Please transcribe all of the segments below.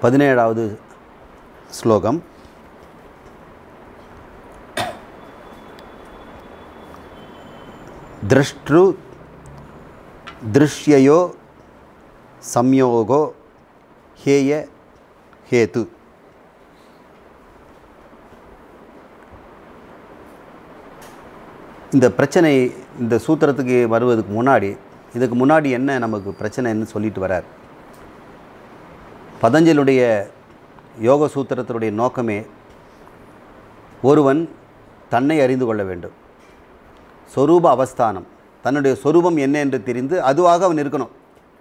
பதினேழாவது ஸ்லோகம் திரஷ்டு திருஷ்யயோ சம்யோகோ ஹேய ஹேது இந்த பிரச்சனை இந்த சூத்திரத்துக்கு வருவதுக்கு முன்னாடி இதுக்கு முன்னாடி என்ன நமக்கு பிரச்சனைன்னு சொல்லிட்டு வரார் பதஞ்சலுடைய யோக சூத்திரத்தினுடைய நோக்கமே ஒருவன் தன்னை அறிந்து கொள்ள வேண்டும் சொரூப அவஸ்தானம் தன்னுடைய சொரூபம் என்ன என்று தெரிந்து அதுவாக அவன் இருக்கணும்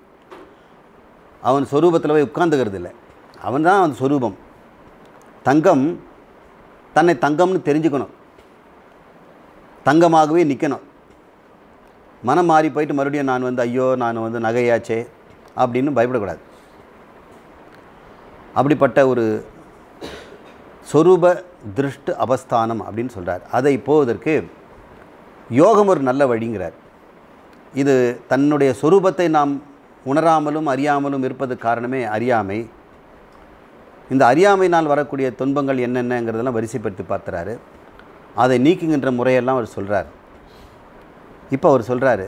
அவன் சொரூபத்தில் போய் உட்கார்ந்துக்கிறது இல்லை அவன் தான் அவன் சொரூபம் தங்கம் தன்னை தங்கம்னு தெரிஞ்சுக்கணும் தங்கமாகவே நிற்கணும் மனம் மாறி போயிட்டு மறுபடியும் நான் வந்து ஐயோ நான் வந்து நகையாச்சே அப்படின்னு பயப்படக்கூடாது அப்படிப்பட்ட ஒரு சொரூப திருஷ்டு அவஸ்தானம் அப்படின்னு சொல்கிறார் அதை போவதற்கு யோகம் ஒரு நல்ல வழிங்கிறார் இது தன்னுடைய சொரூபத்தை நாம் உணராமலும் அறியாமலும் இருப்பதற்கு காரணமே அறியாமை இந்த அறியாமையினால் வரக்கூடிய துன்பங்கள் என்னென்னங்கிறதெல்லாம் வரிசைப்படுத்தி பார்த்துறாரு அதை நீக்குகின்ற முறையெல்லாம் அவர் சொல்கிறார் இப்போ அவர் சொல்கிறாரு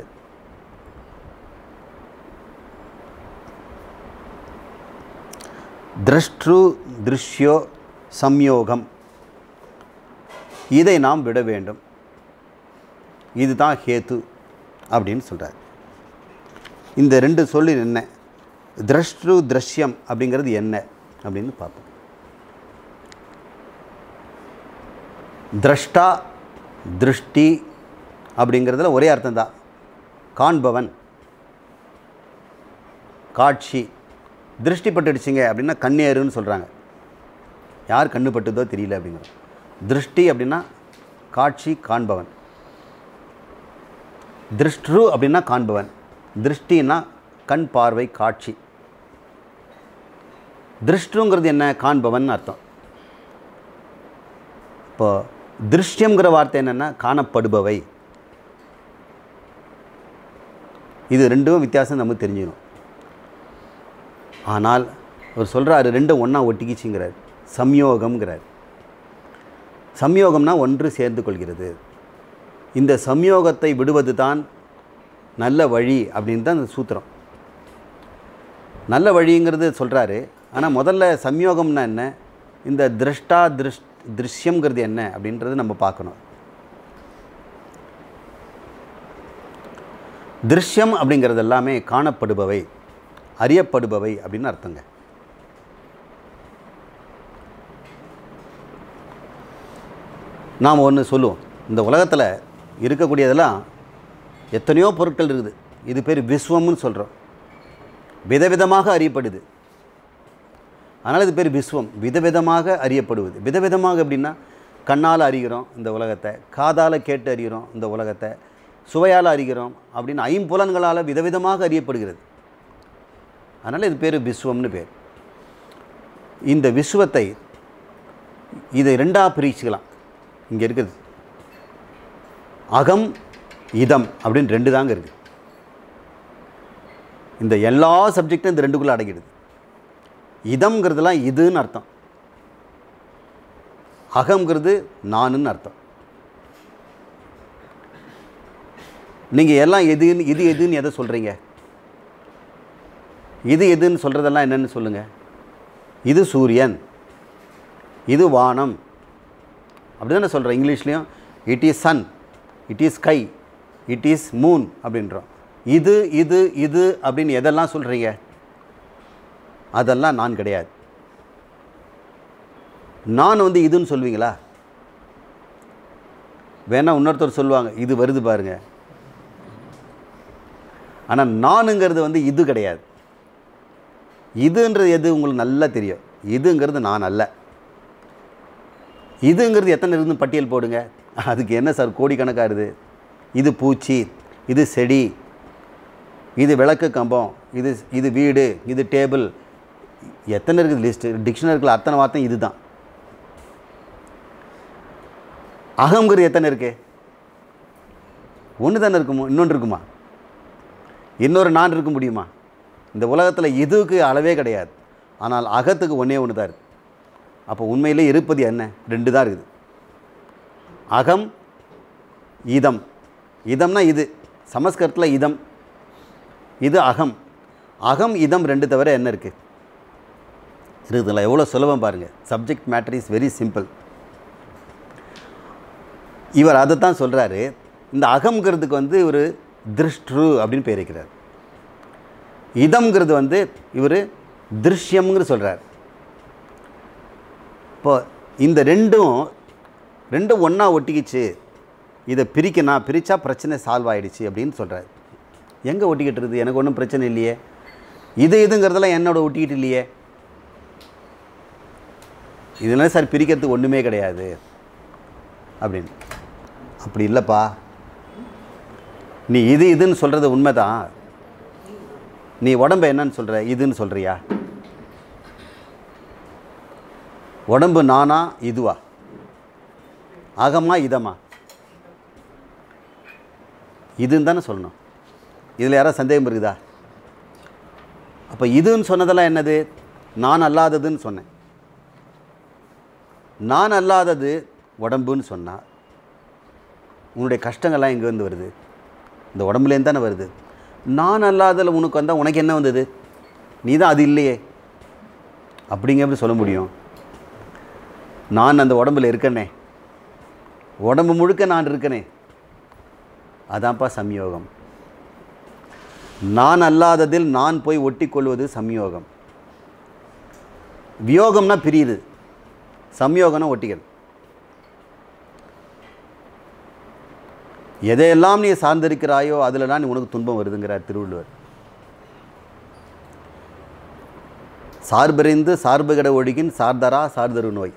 திரஷ்டு திருஷ்யோ சம்யோகம் இதை நாம் விட வேண்டும் இதுதான் ஹேத்து அப்படின்னு சொல்கிறார் இந்த ரெண்டு சொல்லி என்ன திரஷ்டு திருஷ்யம் அப்படிங்கிறது என்ன அப்படின்னு பார்ப்போம் திரஷ்டா திருஷ்டி அப்படிங்கிறதுல ஒரே அர்த்தம் தான் காண்பவன் காட்சி திருஷ்டி பட்டுடுச்சிங்க அப்படின்னா கண்ணேருன்னு சொல்கிறாங்க யார் கண்ணு பட்டுதோ தெரியல அப்படிங்கிற திருஷ்டி அப்படின்னா காட்சி காண்பவன் திருஷ்டு அப்படின்னா காண்பவன் திருஷ்டின்னா கண் பார்வை காட்சி திருஷ்டுங்கிறது என்ன காண்பவன் அர்த்தம் இப்போ திருஷ்யங்கிற வார்த்தை என்னென்னா காணப்படுபவை இது ரெண்டும் வித்தியாசம் நமக்கு தெரிஞ்சிடும் ஆனால் அவர் சொல்கிறாரு ரெண்டும் ஒன்றா ஒட்டிக்கிச்சிங்கிறார் சம்யோகம்ங்கிறார் சம்யோகம்னா ஒன்று சேர்ந்து கொள்கிறது இந்த சம்யோகத்தை விடுவது தான் நல்ல வழி அப்படின்னு தான் இந்த சூத்திரம் நல்ல வழிங்கிறது சொல்கிறாரு ஆனால் முதல்ல சம்யோகம்னா என்ன இந்த திருஷ்டா திருஷ் திருஷ்யங்கிறது என்ன அப்படின்றது நம்ம பார்க்கணும் திருஷ்யம் அப்படிங்கிறது எல்லாமே காணப்படுபவை அறியப்படுபவை அப்படின்னு அர்த்தங்க நாம் ஒன்று சொல்லுவோம் இந்த உலகத்தில் இருக்கக்கூடியதெல்லாம் எத்தனையோ பொருட்கள் இருக்குது இது பேர் விஸ்வம்னு சொல்கிறோம் விதவிதமாக அறியப்படுது அதனால் இது பேர் விஸ்வம் விதவிதமாக அறியப்படுவது விதவிதமாக எப்படின்னா கண்ணால் அறிகிறோம் இந்த உலகத்தை காதால் கேட்டு அறிகிறோம் இந்த உலகத்தை சுவையால் அறிகிறோம் அப்படின்னு ஐம்புலன்களால் விதவிதமாக அறியப்படுகிறது அதனால் இது பேர் விஸ்வம்னு பேர் இந்த விஸ்வத்தை இதை ரெண்டாக பிரிச்சுக்கலாம் இங்கே இருக்குது அகம் இதம் அப்படின்னு ரெண்டு தாங்க இருக்குது இந்த எல்லா சப்ஜெக்டும் இந்த ரெண்டுக்குள்ளே அடங்கிடுது இதம்ங்கிறதுலாம் இதுன்னு அர்த்தம் அகங்கிறது நானுன்னு அர்த்தம் நீங்கள் எல்லாம் எதுன்னு இது எதுன்னு எதை சொல்கிறீங்க இது எதுன்னு சொல்கிறதெல்லாம் என்னென்னு சொல்லுங்கள் இது சூரியன் இது வானம் அப்படி தானே சொல்கிறேன் இங்கிலீஷ்லேயும் it is sun it is sky it is moon அப்படின்றோம் இது இது இது அப்படின்னு எதெல்லாம் சொல்கிறீங்க அதெல்லாம் நான் கிடையாது நான் வந்து இதுன்னு சொல்வீங்களா வேணா இன்னொருத்தர் சொல்லுவாங்க இது வருது பாருங்க ஆனால் நானுங்கிறது வந்து இது கிடையாது இதுன்றது எது உங்களுக்கு நல்லா தெரியும் இதுங்கிறது நான் அல்ல இதுங்கிறது எத்தனை இருக்குன்னு பட்டியல் போடுங்க அதுக்கு என்ன சார் கோடிக்கணக்காக இருக்குது இது பூச்சி இது செடி இது விளக்கு கம்பம் இது இது வீடு இது டேபிள் எத்தனை இருக்குது லிஸ்ட்டு டிக்ஷனரிக்குள்ள அத்தனை வார்த்தை இது தான் அகங்கிறது எத்தனை இருக்கு ஒன்று தானே இருக்குமோ இன்னொன்று இருக்குமா இன்னொரு நான் இருக்க முடியுமா இந்த உலகத்தில் இதுக்கு அளவே கிடையாது ஆனால் அகத்துக்கு ஒன்றே ஒன்று தான் இருக்குது அப்போ உண்மையிலே இருப்பது என்ன ரெண்டு தான் இருக்குது அகம் இதம் இதம்னா இது சமஸ்கிருதத்தில் இதம் இது அகம் அகம் இதம் ரெண்டு தவிர என்ன இருக்குது இருக்குதுங்களா எவ்வளோ சுலபம் பாருங்கள் subject matter is very simple இவர் அதை தான் சொல்கிறாரு இந்த அகம்ங்கிறதுக்கு வந்து ஒரு திருஷ்ட்ரு அப்படின்னு பேர் வைக்கிறார் இதம்ங்கிறது வந்து இவர் திருஷ்யம்ங்கிற சொல்கிறார் இப்போ இந்த ரெண்டும் ரெண்டும் ஒன்றா ஒட்டிக்கிச்சு இதை பிரிக்கணும் பிரித்தா பிரச்சனை சால்வ் ஆகிடுச்சு அப்படின்னு சொல்கிறார் எங்கே ஒட்டிக்கிட்டு இருக்குது எனக்கு ஒன்றும் பிரச்சனை இல்லையே இது இதுங்கிறதெல்லாம் என்னோட ஒட்டிக்கிட்டு இல்லையே இதெல்லாம் சார் பிரிக்கிறதுக்கு ஒன்றுமே கிடையாது அப்படின்னு அப்படி இல்லைப்பா நீ இது இதுன்னு சொல்கிறது உண்மைதான் நீ உடம்பை என்னன்னு சொல்கிற இதுன்னு சொல்கிறியா உடம்பு நானா இதுவா அகமா இதமா இதுன்னு தானே சொல்லணும் இதில் யாராவது சந்தேகம் இருக்குதா அப்போ இதுன்னு சொன்னதெல்லாம் என்னது நான் அல்லாததுன்னு சொன்னேன் நான் அல்லாதது உடம்புன்னு சொன்னா உன்னுடைய கஷ்டங்கள்லாம் எங்கேருந்து வருது இந்த உடம்புலேருந்து தானே வருது நான் அல்லாததில் உனக்கு வந்தால் உனக்கு என்ன வந்தது நீ தான் அது இல்லையே அப்படிங்க எப்படி சொல்ல முடியும் நான் அந்த உடம்புல இருக்கனே உடம்பு முழுக்க நான் இருக்கனே அதான்ப்பா சம்யோகம் நான் அல்லாததில் நான் போய் ஒட்டிக்கொள்வது சம்யோகம் வியோகம்னா பிரியுது சம்யோகம்னா ஒட்டிக்கிறது எதையெல்லாம் நீ சார்ந்திருக்கிறாயோ அதில் தான் உனக்கு துன்பம் வருதுங்கிறார் திருவள்ளுவர் சார்பறிந்து சார்புகட ஒழுகின் சார்தரா சார்தரு நோய்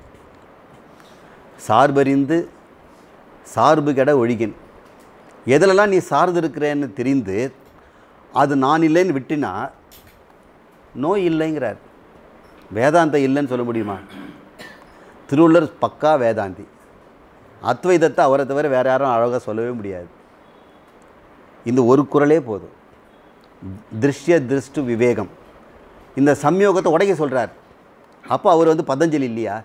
சார்பறிந்து சார்புகட ஒழுகின் எதிலெல்லாம் நீ சார்ந்திருக்கிறேன்னு தெரிந்து அது நான் இல்லைன்னு விட்டினா நோய் இல்லைங்கிறார் வேதாந்தம் இல்லைன்னு சொல்ல முடியுமா திருவள்ளுவர் பக்கா வேதாந்தி அத்வைதத்தை அவரை தவிர வேறு யாரும் அழகாக சொல்லவே முடியாது இந்த ஒரு குரலே போதும் திருஷ்ய திருஷ்டு விவேகம் இந்த சம்யோகத்தை உடைக்க சொல்கிறார் அப்போ அவர் வந்து பதஞ்சலி இல்லையா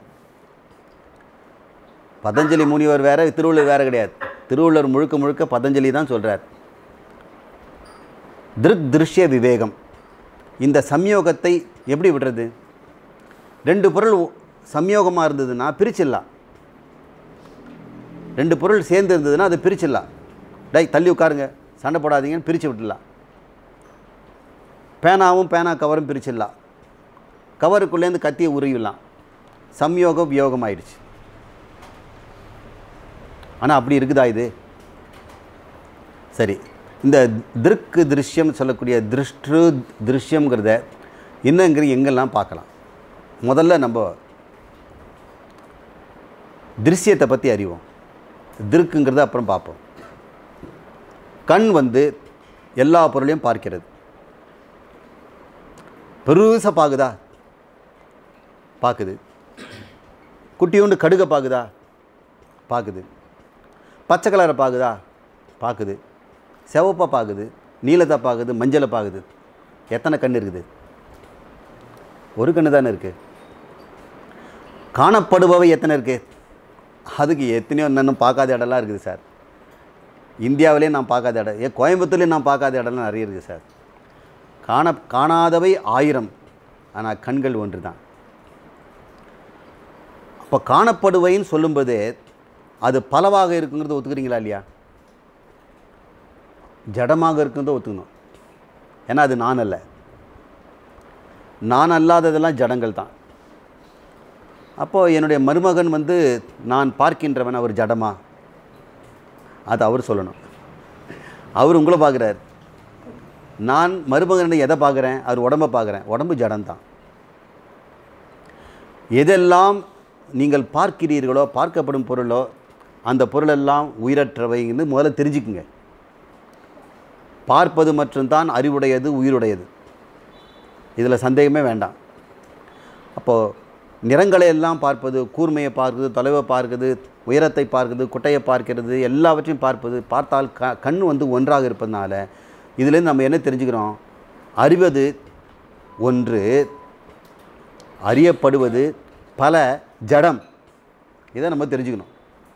பதஞ்சலி முனிவர் வேற திருவள்ளுவர் வேற கிடையாது திருவள்ளுவர் முழுக்க முழுக்க பதஞ்சலி தான் சொல்கிறார் திருக் திருஷ்ய விவேகம் இந்த சம்யோகத்தை எப்படி விடுறது ரெண்டு பொருள் சம்யோகமாக இருந்ததுன்னா பிரிச்சிடலாம் ரெண்டு பொருள் சேர்ந்து இருந்ததுன்னா அதை பிரிச்சிடலாம் டை தள்ளி உட்காருங்க சண்டை போடாதீங்கன்னு பிரித்து விட்டுடலாம் பேனாவும் பேனா கவரும் பிரிச்சிடலாம் கவருக்குள்ளேருந்து கத்தியை உருவிடலாம் சம்யோகம் வியோகம் ஆயிடுச்சு ஆனால் அப்படி இருக்குதா இது சரி இந்த திருக்கு திருஷ்யம் சொல்லக்கூடிய திருஷ்டு திருஷ்யம்ங்கிறத என்னங்கிற எங்கெல்லாம் பார்க்கலாம் முதல்ல நம்ம திருஷ்யத்தை பற்றி அறிவோம் திருக்குங்கிறத அப்புறம் பார்ப்போம் கண் வந்து எல்லா பொருளையும் பார்க்கிறது பெருசாக பார்க்குதா பார்க்குது குட்டியோண்டு கடுகை பார்க்குதா பார்க்குது பச்சை கலரை பார்க்குதா பார்க்குது சிவப்பை பார்க்குது நீலத்தை பார்க்குது மஞ்சளை பார்க்குது எத்தனை கண் இருக்குது ஒரு கண்ணு தானே இருக்குது காணப்படுபவை எத்தனை இருக்குது அதுக்கு எத்தனையோ இன்னும் பார்க்காத இடம்லாம் இருக்குது சார் இந்தியாவிலே நான் பார்க்காத இடம் ஏன் கோயம்புத்தூர்லேயும் நான் பார்க்காத இடம்லாம் நிறைய இருக்குது சார் காண காணாதவை ஆயிரம் ஆனால் கண்கள் ஒன்று தான் அப்போ காணப்படுவைன்னு சொல்லும்போது அது பலவாக இருக்குங்கிறத ஒத்துக்கிறீங்களா இல்லையா ஜடமாக இருக்குங்கிறத ஒத்துக்கணும் ஏன்னா அது நான் அல்ல நான் அல்லாததெல்லாம் ஜடங்கள் தான் அப்போது என்னுடைய மருமகன் வந்து நான் பார்க்கின்றவன் அவர் ஜடமா அது அவர் சொல்லணும் அவர் உங்களை பார்க்குறார் நான் மருமகனை எதை பார்க்குறேன் அவர் உடம்பை பார்க்குறேன் உடம்பு ஜடம்தான் எதெல்லாம் நீங்கள் பார்க்கிறீர்களோ பார்க்கப்படும் பொருளோ அந்த பொருளெல்லாம் உயிரற்றவைன்னு முதல்ல தெரிஞ்சுக்குங்க பார்ப்பது மட்டும்தான் அறிவுடையது உயிருடையது இதில் சந்தேகமே வேண்டாம் அப்போது நிறங்களை எல்லாம் பார்ப்பது கூர்மையை பார்க்குது தொலைவை பார்க்குது உயரத்தை பார்க்குது குட்டையை பார்க்கிறது எல்லாவற்றையும் பார்ப்பது பார்த்தால் க கண் வந்து ஒன்றாக இருப்பதனால இதுலேருந்து நம்ம என்ன தெரிஞ்சுக்கிறோம் அறிவது ஒன்று அறியப்படுவது பல ஜடம் இதை நம்ம தெரிஞ்சுக்கணும்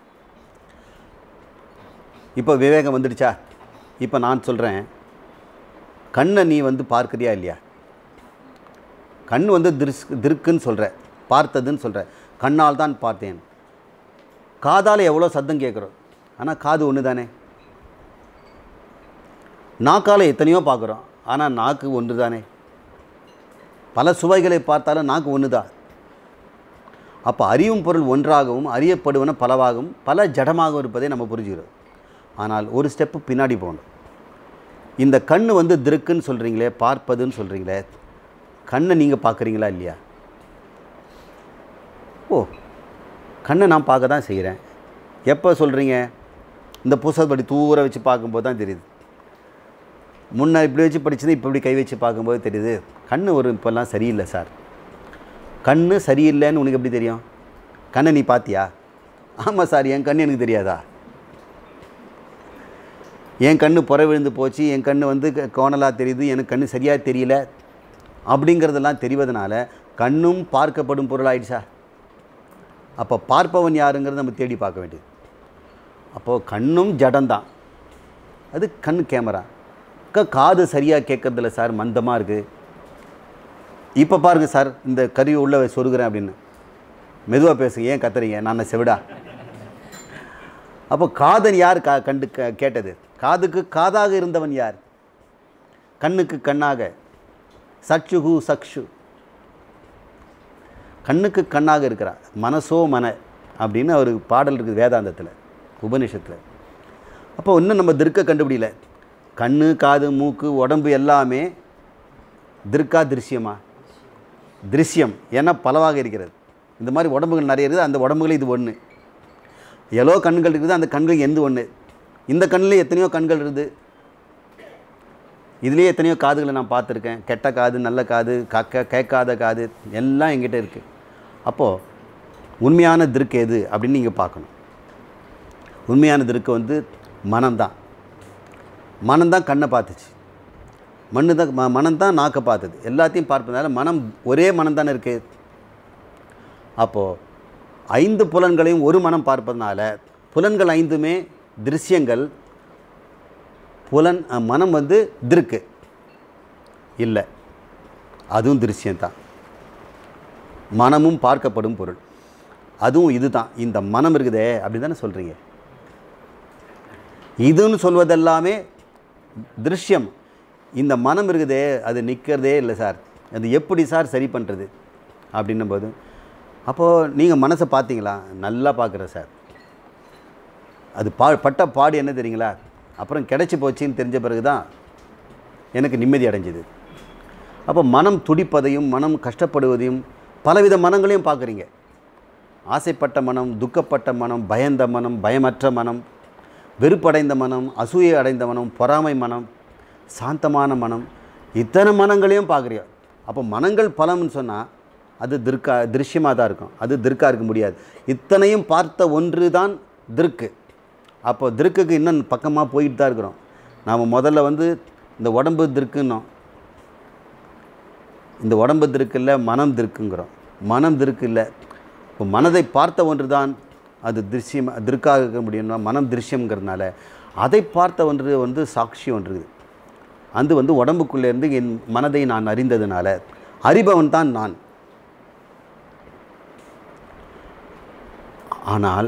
இப்போ விவேகம் வந்துடுச்சா இப்போ நான் சொல்கிறேன் கண்ணை நீ வந்து பார்க்குறியா இல்லையா கண் வந்து திருஸ் திருக்குன்னு சொல்கிற பார்த்ததுன்னு சொல்கிற கண்ணால் தான் பார்த்தேன் காதால் எவ்வளோ சத்தம் கேட்குறோம் ஆனால் காது ஒன்று தானே நாக்கால் எத்தனையோ பார்க்குறோம் ஆனால் நாக்கு ஒன்று தானே பல சுவைகளை பார்த்தாலும் நாக்கு ஒன்று தான் அப்போ அறியும் பொருள் ஒன்றாகவும் அறியப்படுவன பலவாகவும் பல ஜடமாகவும் இருப்பதை நம்ம புரிஞ்சுக்கிறோம் ஆனால் ஒரு ஸ்டெப்பு பின்னாடி போகணும் இந்த கண் வந்து திருக்குன்னு சொல்கிறீங்களே பார்ப்பதுன்னு சொல்கிறீங்களே கண்ணை நீங்கள் பார்க்குறீங்களா இல்லையா ஓ கண்ணை நான் பார்க்க தான் செய்கிறேன் எப்போ சொல்கிறீங்க இந்த புஸ்தகப்படி தூர வச்சு பார்க்கும்போது தான் தெரியுது முன்ன இப்படி வச்சு படிச்சது இப்போ இப்படி கை வச்சு பார்க்கும்போது தெரியுது கண் ஒரு இப்போல்லாம் சரியில்லை சார் கண் சரியில்லைன்னு உனக்கு எப்படி தெரியும் கண்ணை நீ பார்த்தியா ஆமாம் சார் என் கண் எனக்கு தெரியாதா என் கண்ணு புற விழுந்து போச்சு என் கண்ணு வந்து க- கோணலாக தெரியுது எனக்கு கண்ணு சரியாக தெரியல அப்படிங்கிறதெல்லாம் தெரிவதனால கண்ணும் பார்க்கப்படும் பொருளாயிடுச்சா அப்போ பார்ப்பவன் யாருங்கிறத நம்ம தேடி பார்க்க வேண்டியது அப்போது கண்ணும் ஜடம்தான் அது கண் கேமரா க காது சரியாக கேட்கறதில்ல சார் மந்தமாக இருக்குது இப்போ பாருங்கள் சார் இந்த கருவி உள்ள சொருகிறேன் அப்படின்னு மெதுவாக பேசுங்க ஏன் கத்துறீங்க நான் செவிடா அப்போ காதன் யார் கா கண்டு க கேட்டது காதுக்கு காதாக இருந்தவன் யார் கண்ணுக்கு கண்ணாக சக்ஷுகு சக்ஷு கண்ணுக்கு கண்ணாக இருக்கிறார் மனசோ மன அப்படின்னு ஒரு பாடல் இருக்குது வேதாந்தத்தில் உபனிஷத்தில் அப்போ இன்னும் நம்ம திருக்க கண்டுபிடியல கண்ணு காது மூக்கு உடம்பு எல்லாமே திருக்கா திருஷ்யமா திருஷ்யம் ஏன்னா பலவாக இருக்கிறது இந்த மாதிரி உடம்புகள் நிறைய இருக்குது அந்த உடம்புகள் இது ஒன்று எவ்வளோ கண்கள் இருக்குது அந்த கண்கள் எந்த ஒன்று இந்த கண்ணில் எத்தனையோ கண்கள் இருக்குது இதுலேயே எத்தனையோ காதுகளை நான் பார்த்துருக்கேன் கெட்ட காது நல்ல காது கக்க கேட்காத காது எல்லாம் எங்கிட்ட இருக்குது அப்போது உண்மையான திருக்கு எது அப்படின்னு நீங்கள் பார்க்கணும் உண்மையான திருக்கு வந்து மனம்தான் மனம்தான் கண்ணை பார்த்துச்சு மண்ணு தான் ம மனம்தான் நாக்கை பார்த்தது எல்லாத்தையும் பார்ப்பதால மனம் ஒரே மனம் தானே இருக்குது அப்போது ஐந்து புலன்களையும் ஒரு மனம் பார்ப்பதனால புலன்கள் ஐந்துமே திருஷ்யங்கள் புலன் அ, மனம் வந்து திருக்கு இல்லை அதுவும் திருஷ்யம்தான் மனமும் பார்க்கப்படும் பொருள் அதுவும் இதுதான் இந்த மனம் இருக்குதே அப்படி தானே சொல்கிறீங்க இதுன்னு சொல்வதெல்லாமே திருஷ்யம் இந்த மனம் இருக்குதே அது நிற்கிறதே இல்லை சார் அது எப்படி சார் சரி பண்ணுறது அப்படின்னும் போது அப்போது நீங்கள் மனசை பார்த்தீங்களா நல்லா பார்க்குறேன் சார் அது பா பட்ட பாடு என்ன தெரியுங்களா அப்புறம் கிடச்சி போச்சுன்னு தெரிஞ்ச பிறகு தான் எனக்கு நிம்மதி அடைஞ்சுது அப்போ மனம் துடிப்பதையும் மனம் கஷ்டப்படுவதையும் பலவித மனங்களையும் பார்க்குறீங்க ஆசைப்பட்ட மனம் துக்கப்பட்ட மனம் பயந்த மனம் பயமற்ற மனம் வெறுப்படைந்த மனம் அசூயை அடைந்த மனம் பொறாமை மனம் சாந்தமான மனம் இத்தனை மனங்களையும் பார்க்குறியா அப்போ மனங்கள் பலம்னு சொன்னால் அது திருக்கா திருஷ்யமாக தான் இருக்கும் அது திருக்கா இருக்க முடியாது இத்தனையும் பார்த்த ஒன்று தான் திருக்கு அப்போ திருக்குக்கு இன்னும் பக்கமாக போயிட்டு தான் இருக்கிறோம் நாம் முதல்ல வந்து இந்த உடம்பு திருக்குன்னோம் இந்த உடம்பு திருக்கு இல்லை மனம் திருக்குங்கிறோம் மனம் திருக்கு இல்லை இப்போ மனதை பார்த்த ஒன்று தான் அது திருஷ்யம் திருக்காக இருக்க முடியும்னா மனம் திருஷ்யங்கிறதுனால அதை பார்த்த ஒன்று வந்து சாட்சி ஒன்று இருக்குது அது வந்து உடம்புக்குள்ளே இருந்து என் மனதை நான் அறிந்ததுனால அறிபவன் தான் நான் ஆனால்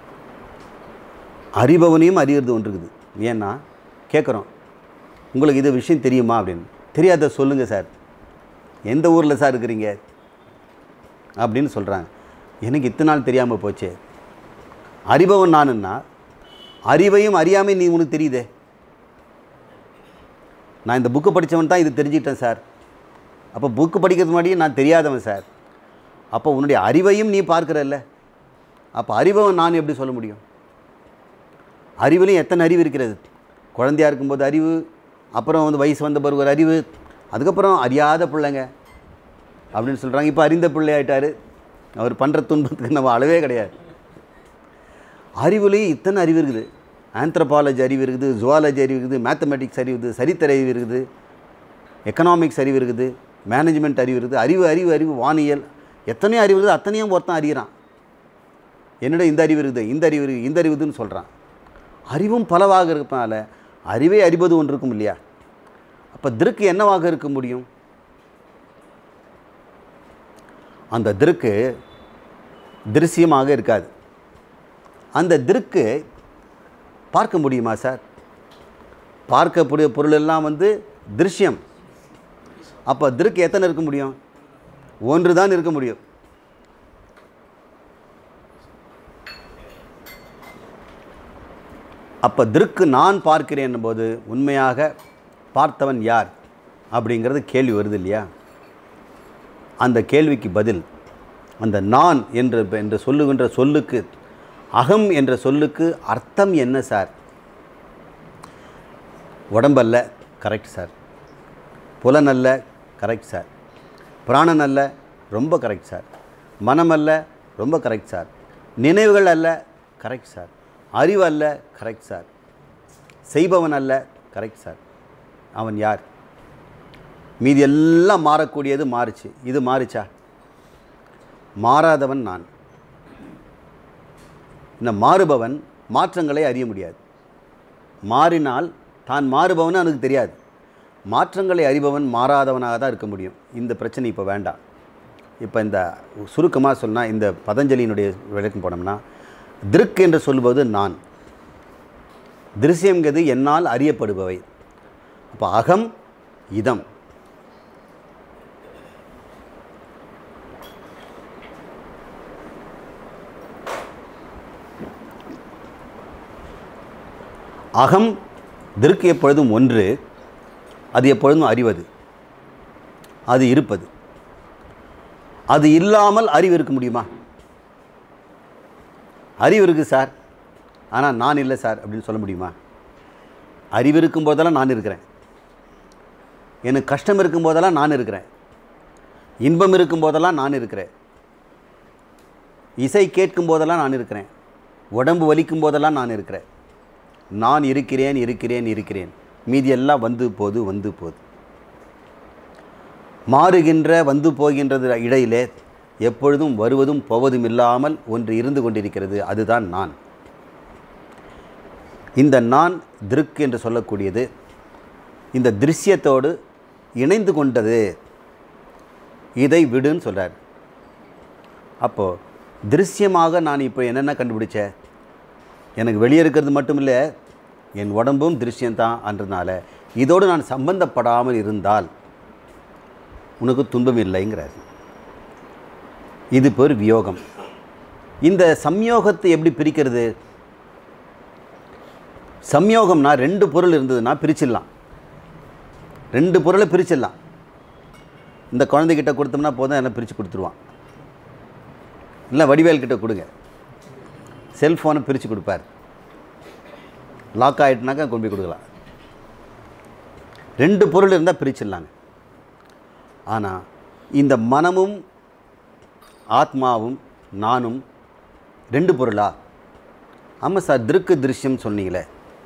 அறிபவனையும் அறியறது ஒன்று இருக்குது ஏன்னா கேட்குறோம் உங்களுக்கு இது விஷயம் தெரியுமா அப்படின்னு தெரியாத சொல்லுங்கள் சார் எந்த ஊரில் சார் இருக்கிறீங்க அப்படின்னு சொல்கிறாங்க எனக்கு இத்தனை நாள் தெரியாமல் போச்சே அறிபவன் நானுன்னா அறிவையும் அறியாமை நீ உனக்கு தெரியுதே நான் இந்த புக்கு படித்தவன் தான் இது தெரிஞ்சுக்கிட்டேன் சார் அப்போ புக்கு படிக்கிறது முன்னாடியே நான் தெரியாதவன் சார் அப்போ உன்னுடைய அறிவையும் நீ பார்க்குறல்ல அப்போ அறிபவன் நான் எப்படி சொல்ல முடியும் அறிவுலையும் எத்தனை அறிவு இருக்கிறது குழந்தையா இருக்கும்போது அறிவு அப்புறம் வந்து வயசு வந்த பிறகு ஒரு அறிவு அதுக்கப்புறம் அறியாத பிள்ளைங்க அப்படின்னு சொல்கிறாங்க இப்போ அறிந்த பிள்ளையாயிட்டாரு அவர் பண்ணுற துன்பத்துக்கு நம்ம அளவே கிடையாது அறிவுலேயும் இத்தனை அறிவு இருக்குது ஆந்த்ரபாலஜி அறிவு இருக்குது ஜுவாலஜி அறிவு இருக்குது மேத்தமெட்டிக்ஸ் அறிவு இருக்குது சரித்திர அறிவு இருக்குது எக்கனாமிக்ஸ் அறிவு இருக்குது மேனேஜ்மெண்ட் அறிவு இருக்குது அறிவு அறிவு அறிவு வானியல் எத்தனையோ அறிவு இருக்குது அத்தனையும் ஒருத்தன் அறிகிறான் என்னோட இந்த அறிவு இருக்குது இந்த அறிவு இருக்குது இந்த அறிவுதுன்னு சொல்கிறான் அறிவும் பலவாக இருப்பனால அறிவை அறிவது ஒன்று இருக்கும் இல்லையா அப்போ திருக்கு என்னவாக இருக்க முடியும் அந்த திருக்கு திருசியமாக இருக்காது அந்த திருக்கு பார்க்க முடியுமா சார் பார்க்கக்கூடிய பொருள் எல்லாம் வந்து திருஷ்யம் அப்போ திருக்கு எத்தனை இருக்க முடியும் ஒன்று தான் இருக்க முடியும் அப்போ திருக்கு நான் பார்க்கிறேன் போது உண்மையாக பார்த்தவன் யார் அப்படிங்கிறது கேள்வி வருது இல்லையா அந்த கேள்விக்கு பதில் அந்த நான் என்று என்று சொல்லுகின்ற சொல்லுக்கு அகம் என்ற சொல்லுக்கு அர்த்தம் என்ன சார் உடம்பல்ல கரெக்ட் சார் புலனல்ல கரெக்ட் சார் பிராணன் அல்ல ரொம்ப கரெக்ட் சார் மனம் அல்ல ரொம்ப கரெக்ட் சார் நினைவுகள் அல்ல கரெக்ட் சார் அறிவு அல்ல கரெக்ட் சார் செய்பவன் அல்ல கரெக்ட் சார் அவன் யார் மீதி எல்லாம் மாறக்கூடியது மாறுச்சு இது மாறுச்சா மாறாதவன் நான் இந்த மாறுபவன் மாற்றங்களை அறிய முடியாது மாறினால் தான் மாறுபவன் எனக்கு தெரியாது மாற்றங்களை அறிபவன் மாறாதவனாக தான் இருக்க முடியும் இந்த பிரச்சனை இப்போ வேண்டாம் இப்போ இந்த சுருக்கமாக சொன்னால் இந்த பதஞ்சலியினுடைய விளக்கம் போனோம்னா திருக் என்று சொல்வது நான் திருஷ்யங்கிறது என்னால் அறியப்படுபவை அப்போ அகம் இதம் அகம் திருக்கு எப்பொழுதும் ஒன்று அது எப்பொழுதும் அறிவது அது இருப்பது அது இல்லாமல் அறிவு இருக்க முடியுமா அறிவு இருக்குது சார் ஆனால் நான் இல்லை சார் அப்படின்னு சொல்ல முடியுமா அறிவு இருக்கும் போதெல்லாம் நான் இருக்கிறேன் எனக்கு கஷ்டம் இருக்கும் போதெல்லாம் நான் இருக்கிறேன் இன்பம் இருக்கும் போதெல்லாம் நான் இருக்கிறேன் இசை கேட்கும் போதெல்லாம் நான் இருக்கிறேன் உடம்பு வலிக்கும் போதெல்லாம் நான் இருக்கிறேன் நான் இருக்கிறேன் இருக்கிறேன் இருக்கிறேன் மீதி எல்லாம் வந்து போது வந்து போது மாறுகின்ற வந்து போகின்றது இடையிலே எப்பொழுதும் வருவதும் போவதும் இல்லாமல் ஒன்று இருந்து கொண்டிருக்கிறது அதுதான் நான் இந்த நான் திருக் என்று சொல்லக்கூடியது இந்த திருஷ்யத்தோடு இணைந்து கொண்டது இதை விடுன்னு சொல்கிறார் அப்போது திருஷ்யமாக நான் இப்போ என்னென்ன கண்டுபிடிச்சேன் எனக்கு வெளியே இருக்கிறது மட்டும் இல்லை என் உடம்பும் திருஷ்யந்தான் அன்றதுனால இதோடு நான் சம்பந்தப்படாமல் இருந்தால் உனக்கு துன்பம் இல்லைங்கிறார் இது பேர் வியோகம் இந்த சம்யோகத்தை எப்படி பிரிக்கிறது சம்யோகம்னா ரெண்டு பொருள் இருந்ததுன்னா பிரிச்சிடலாம் ரெண்டு பொருளை பிரிச்சிடலாம் இந்த குழந்தைகிட்ட கொடுத்தோம்னா போதும் எல்லாம் பிரித்து கொடுத்துருவான் இல்லை வடிவேல் கிட்ட கொடுங்க செல்ஃபோனை பிரித்து கொடுப்பார் லாக் ஆகிட்டுனாக்கா கொண்டு போய் கொடுக்கலாம் ரெண்டு பொருள் இருந்தால் பிரிச்சிடலாங்க ஆனால் இந்த மனமும் ஆத்மாவும் நானும் ரெண்டு பொருளா ஆமாம் சார் திருக்கு திருஷ்யம் சொன்னீங்களே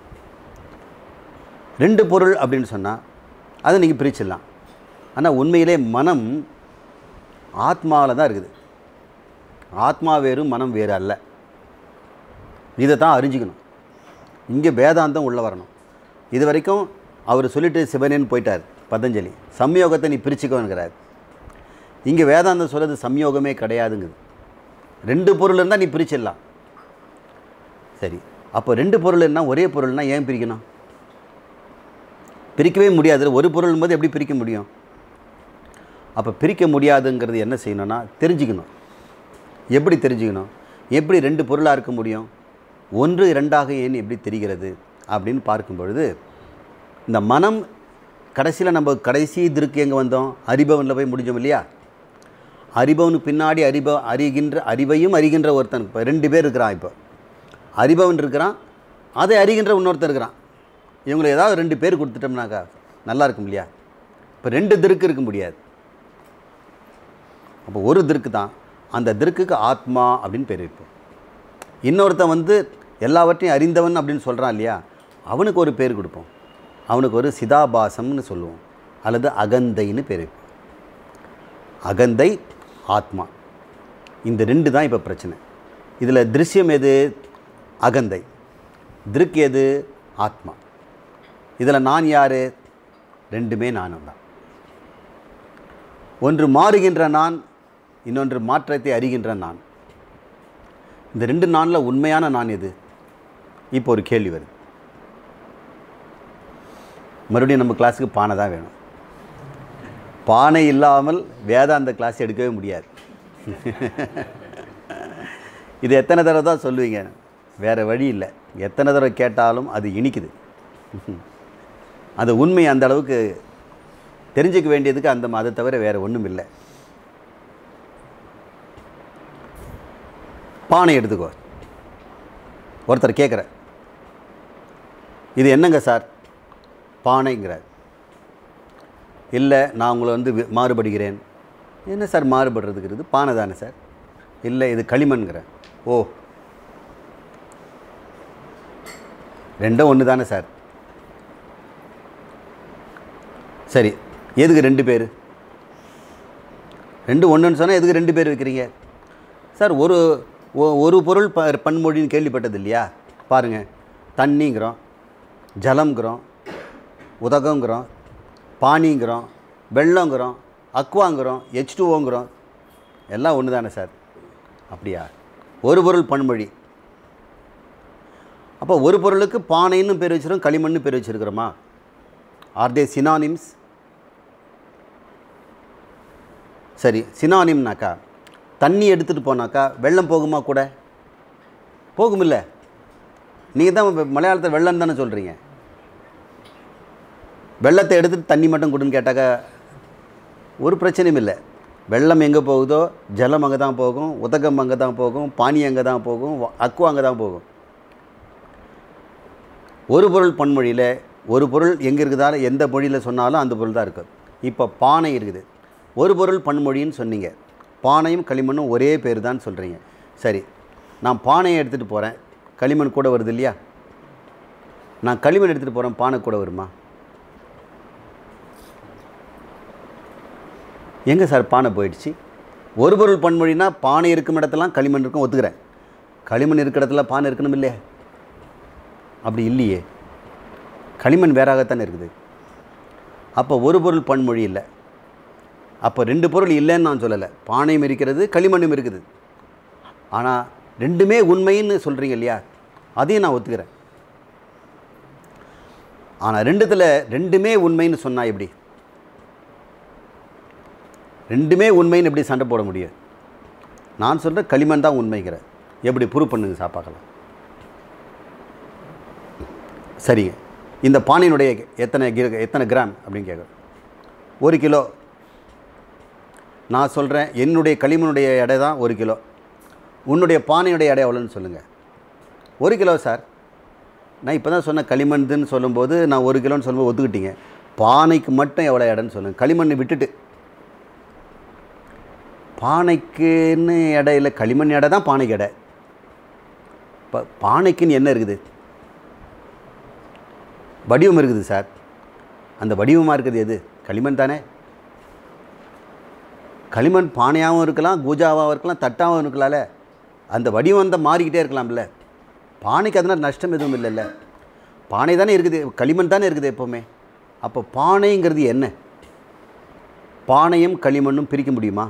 ரெண்டு பொருள் அப்படின்னு சொன்னால் அதை நீங்கள் பிரிச்சிடலாம் ஆனால் உண்மையிலே மனம் ஆத்மாவில் தான் இருக்குது ஆத்மா வேறு மனம் வேறு அல்ல இதை தான் அறிஞ்சிக்கணும் இங்கே வேதாந்தம் உள்ளே வரணும் இது வரைக்கும் அவர் சொல்லிட்டு சிவனேன்னு போயிட்டார் பதஞ்சலி சம்யோகத்தை நீ பிரிச்சுக்கோங்கிறார் இங்கே வேதாந்தம் சொல்கிறது சம்யோகமே கிடையாதுங்குது ரெண்டு பொருள் இருந்தால் நீ பிரிச்சிடலாம் சரி அப்போ ரெண்டு பொருள் என்ன ஒரே பொருள்னால் ஏன் பிரிக்கணும் பிரிக்கவே முடியாது ஒரு பொருள் போது எப்படி பிரிக்க முடியும் அப்போ பிரிக்க முடியாதுங்கிறது என்ன செய்யணும்னா தெரிஞ்சுக்கணும் எப்படி தெரிஞ்சுக்கணும் எப்படி ரெண்டு பொருளாக இருக்க முடியும் ஒன்று இரண்டாக ஏன் எப்படி தெரிகிறது அப்படின்னு பார்க்கும் பொழுது இந்த மனம் கடைசியில் நம்ம கடைசி திருக்கு எங்கே வந்தோம் அறிபவனில் போய் முடிஞ்சோம் இல்லையா அறிபவனுக்கு பின்னாடி அறிப அறிகின்ற அறிவையும் அறிகின்ற ஒருத்தன் இப்போ ரெண்டு பேர் இருக்கிறான் இப்போ அறிபவன் இருக்கிறான் அதை அறிகின்ற இன்னொருத்தன் இருக்கிறான் இவங்களை ஏதாவது ரெண்டு பேர் கொடுத்துட்டோம்னாக்கா நல்லா இருக்கும் இல்லையா இப்போ ரெண்டு திருக்கு இருக்க முடியாது அப்போ ஒரு திருக்கு தான் அந்த திருக்குக்கு ஆத்மா அப்படின்னு பேர் வைப்போம் இன்னொருத்தன் வந்து எல்லாவற்றையும் அறிந்தவன் அப்படின்னு சொல்கிறான் இல்லையா அவனுக்கு ஒரு பேர் கொடுப்போம் அவனுக்கு ஒரு சிதாபாசம்னு சொல்லுவோம் அல்லது அகந்தைன்னு பேர் வைப்போம் அகந்தை ஆத்மா இந்த ரெண்டு தான் இப்போ பிரச்சனை இதில் திருஷ்யம் எது அகந்தை திருக் எது ஆத்மா இதில் நான் யார் ரெண்டுமே நானும் தான் ஒன்று மாறுகின்ற நான் இன்னொன்று மாற்றத்தை அறிகின்ற நான் இந்த ரெண்டு நானில் உண்மையான நான் எது இப்போ ஒரு கேள்வி வருது மறுபடியும் நம்ம கிளாஸுக்கு பானை தான் வேணும் பானை இல்லாமல் வேதாந்த கிளாஸ் எடுக்கவே முடியாது இது எத்தனை தடவை தான் சொல்லுவீங்க வேறு வழி இல்லை எத்தனை தடவை கேட்டாலும் அது இனிக்குது அந்த உண்மை அந்த அளவுக்கு தெரிஞ்சுக்க வேண்டியதுக்கு அந்த அதை தவிர வேறு ஒன்றும் இல்லை பானை எடுத்துக்கோ ஒருத்தர் கேட்குற இது என்னங்க சார் பானைங்கிறார் இல்லை நான் உங்களை வந்து வி- மாறுபடுகிறேன் என்ன சார் மாறுபடுறதுங்கிறது பானை தானே சார் இல்லை இது களிமண்கிறேன் ஓ ரெண்டும் ஒன்று தானே சார் சரி எதுக்கு ரெண்டு பேர் ரெண்டு ஒன்றுன்னு சொன்னால் எதுக்கு ரெண்டு பேர் வைக்கிறீங்க சார் ஒரு ஒ- ஒரு பொருள் ப பன்மொழின்னு கேள்விப்பட்டது இல்லையா பாருங்கள் தண்ணிங்கிறோம் ஜலம்ங்கிறோம் உதகங்கிறோம் பானிங்கிறோம் வெள்ளங்கிறோம் அக்வாங்கிறோம் ஹெச் டூஓங்கிறோம் எல்லாம் ஒன்று தானே சார் அப்படியா ஒரு பொருள் பன்மொழி அப்போ ஒரு பொருளுக்கு பானைன்னு பேர் வச்சிருக்கோம் களிமண்ணு பேர் வச்சுருக்கிறோமா ஆர் தே சினானிம்ஸ் சரி சினானிம்னாக்கா தண்ணி எடுத்துகிட்டு போனாக்கா வெள்ளம் போகுமா கூட போகுமில்ல நீங்கள் தான் மலையாளத்தில் வெள்ளம் தானே சொல்கிறீங்க வெள்ளத்தை எடுத்துட்டு தண்ணி மட்டும் கொடுன்னு கேட்டாக்கா ஒரு பிரச்சனையும் இல்லை வெள்ளம் எங்கே போகுதோ ஜலம் அங்கே தான் போகும் உதகம் அங்கே தான் போகும் பானி அங்கே தான் போகும் வ- அக்குவா அங்கே தான் போகும் ஒரு பொருள் பன்மொழியில் ஒரு பொருள் எங்கே இருக்குதால எந்த மொழியில் சொன்னாலும் அந்த பொருள் தான் இருக்கும் இப்போ பானை இருக்குது ஒரு பொருள் பன்மொழின்னு சொன்னீங்க பானையும் களிமண்ணும் ஒரே பேர் தான் சொல்கிறீங்க சரி நான் பானையை எடுத்துகிட்டு போகிறேன் களிமண் கூட வருது இல்லையா நான் களிமண் எடுத்துகிட்டு போகிறேன் பானை கூட வருமா எங்கே சார் பானை போயிடுச்சு ஒரு பொருள் பன்மொழினா பானை இருக்கும் இடத்துலாம் களிமண் இருக்கும் ஒத்துக்கிறேன் களிமண் இருக்கிற இடத்துல பானை இருக்கணும் இல்லையா அப்படி இல்லையே களிமண் வேறாகத்தானே இருக்குது அப்போ ஒரு பொருள் பன்மொழி இல்லை அப்போ ரெண்டு பொருள் இல்லைன்னு நான் சொல்லலை பானையும் இருக்கிறது களிமண்ணும் இருக்குது ஆனால் ரெண்டுமே உண்மைன்னு சொல்கிறீங்க இல்லையா அதையும் நான் ஒத்துக்கிறேன் ஆனால் ரெண்டுத்தில் ரெண்டுமே உண்மைன்னு சொன்னால் எப்படி ரெண்டுமே உண்மைன்னு எப்படி சண்டை போட முடியும் நான் சொல்கிற களிமண் தான் உண்மைங்கிற எப்படி ப்ரூவ் பண்ணுங்க சார் பார்க்கலாம் சரிங்க இந்த பானையினுடைய எத்தனை கிர- எத்தனை கிராம் அப்படின்னு கேட்குறேன் ஒரு கிலோ நான் சொல்கிறேன் என்னுடைய களிமண்ணுடைய எடை தான் ஒரு கிலோ உன்னுடைய பானையுடைய எடை எவ்வளோன்னு சொல்லுங்கள் ஒரு கிலோ சார் நான் இப்போ தான் சொன்ன களிமண்துன்னு சொல்லும்போது நான் ஒரு கிலோன்னு சொல்லும்போது ஒத்துக்கிட்டீங்க பானைக்கு மட்டும் எவ்வளோ எடைன்னு சொல்லுங்கள் களிமண் விட்டுட்டு பானைக்குன்னு எடை இல்லை களிமண் எடை தான் பானைக்கு எடை இப்போ பானைக்குன்னு என்ன இருக்குது வடிவம் இருக்குது சார் அந்த வடிவமாக இருக்குது எது களிமண் தானே களிமண் பானையாகவும் இருக்கலாம் கூஜாவாகவும் இருக்கலாம் தட்டாகவும் இருக்கலாம்ல அந்த வடிவம் தான் மாறிக்கிட்டே இருக்கலாம்ல பானைக்கு அதனால் நஷ்டம் எதுவும் இல்லைல்ல பானை தானே இருக்குது களிமண் தானே இருக்குது எப்போவுமே அப்போ பானைங்கிறது என்ன பானையும் களிமண்ணும் பிரிக்க முடியுமா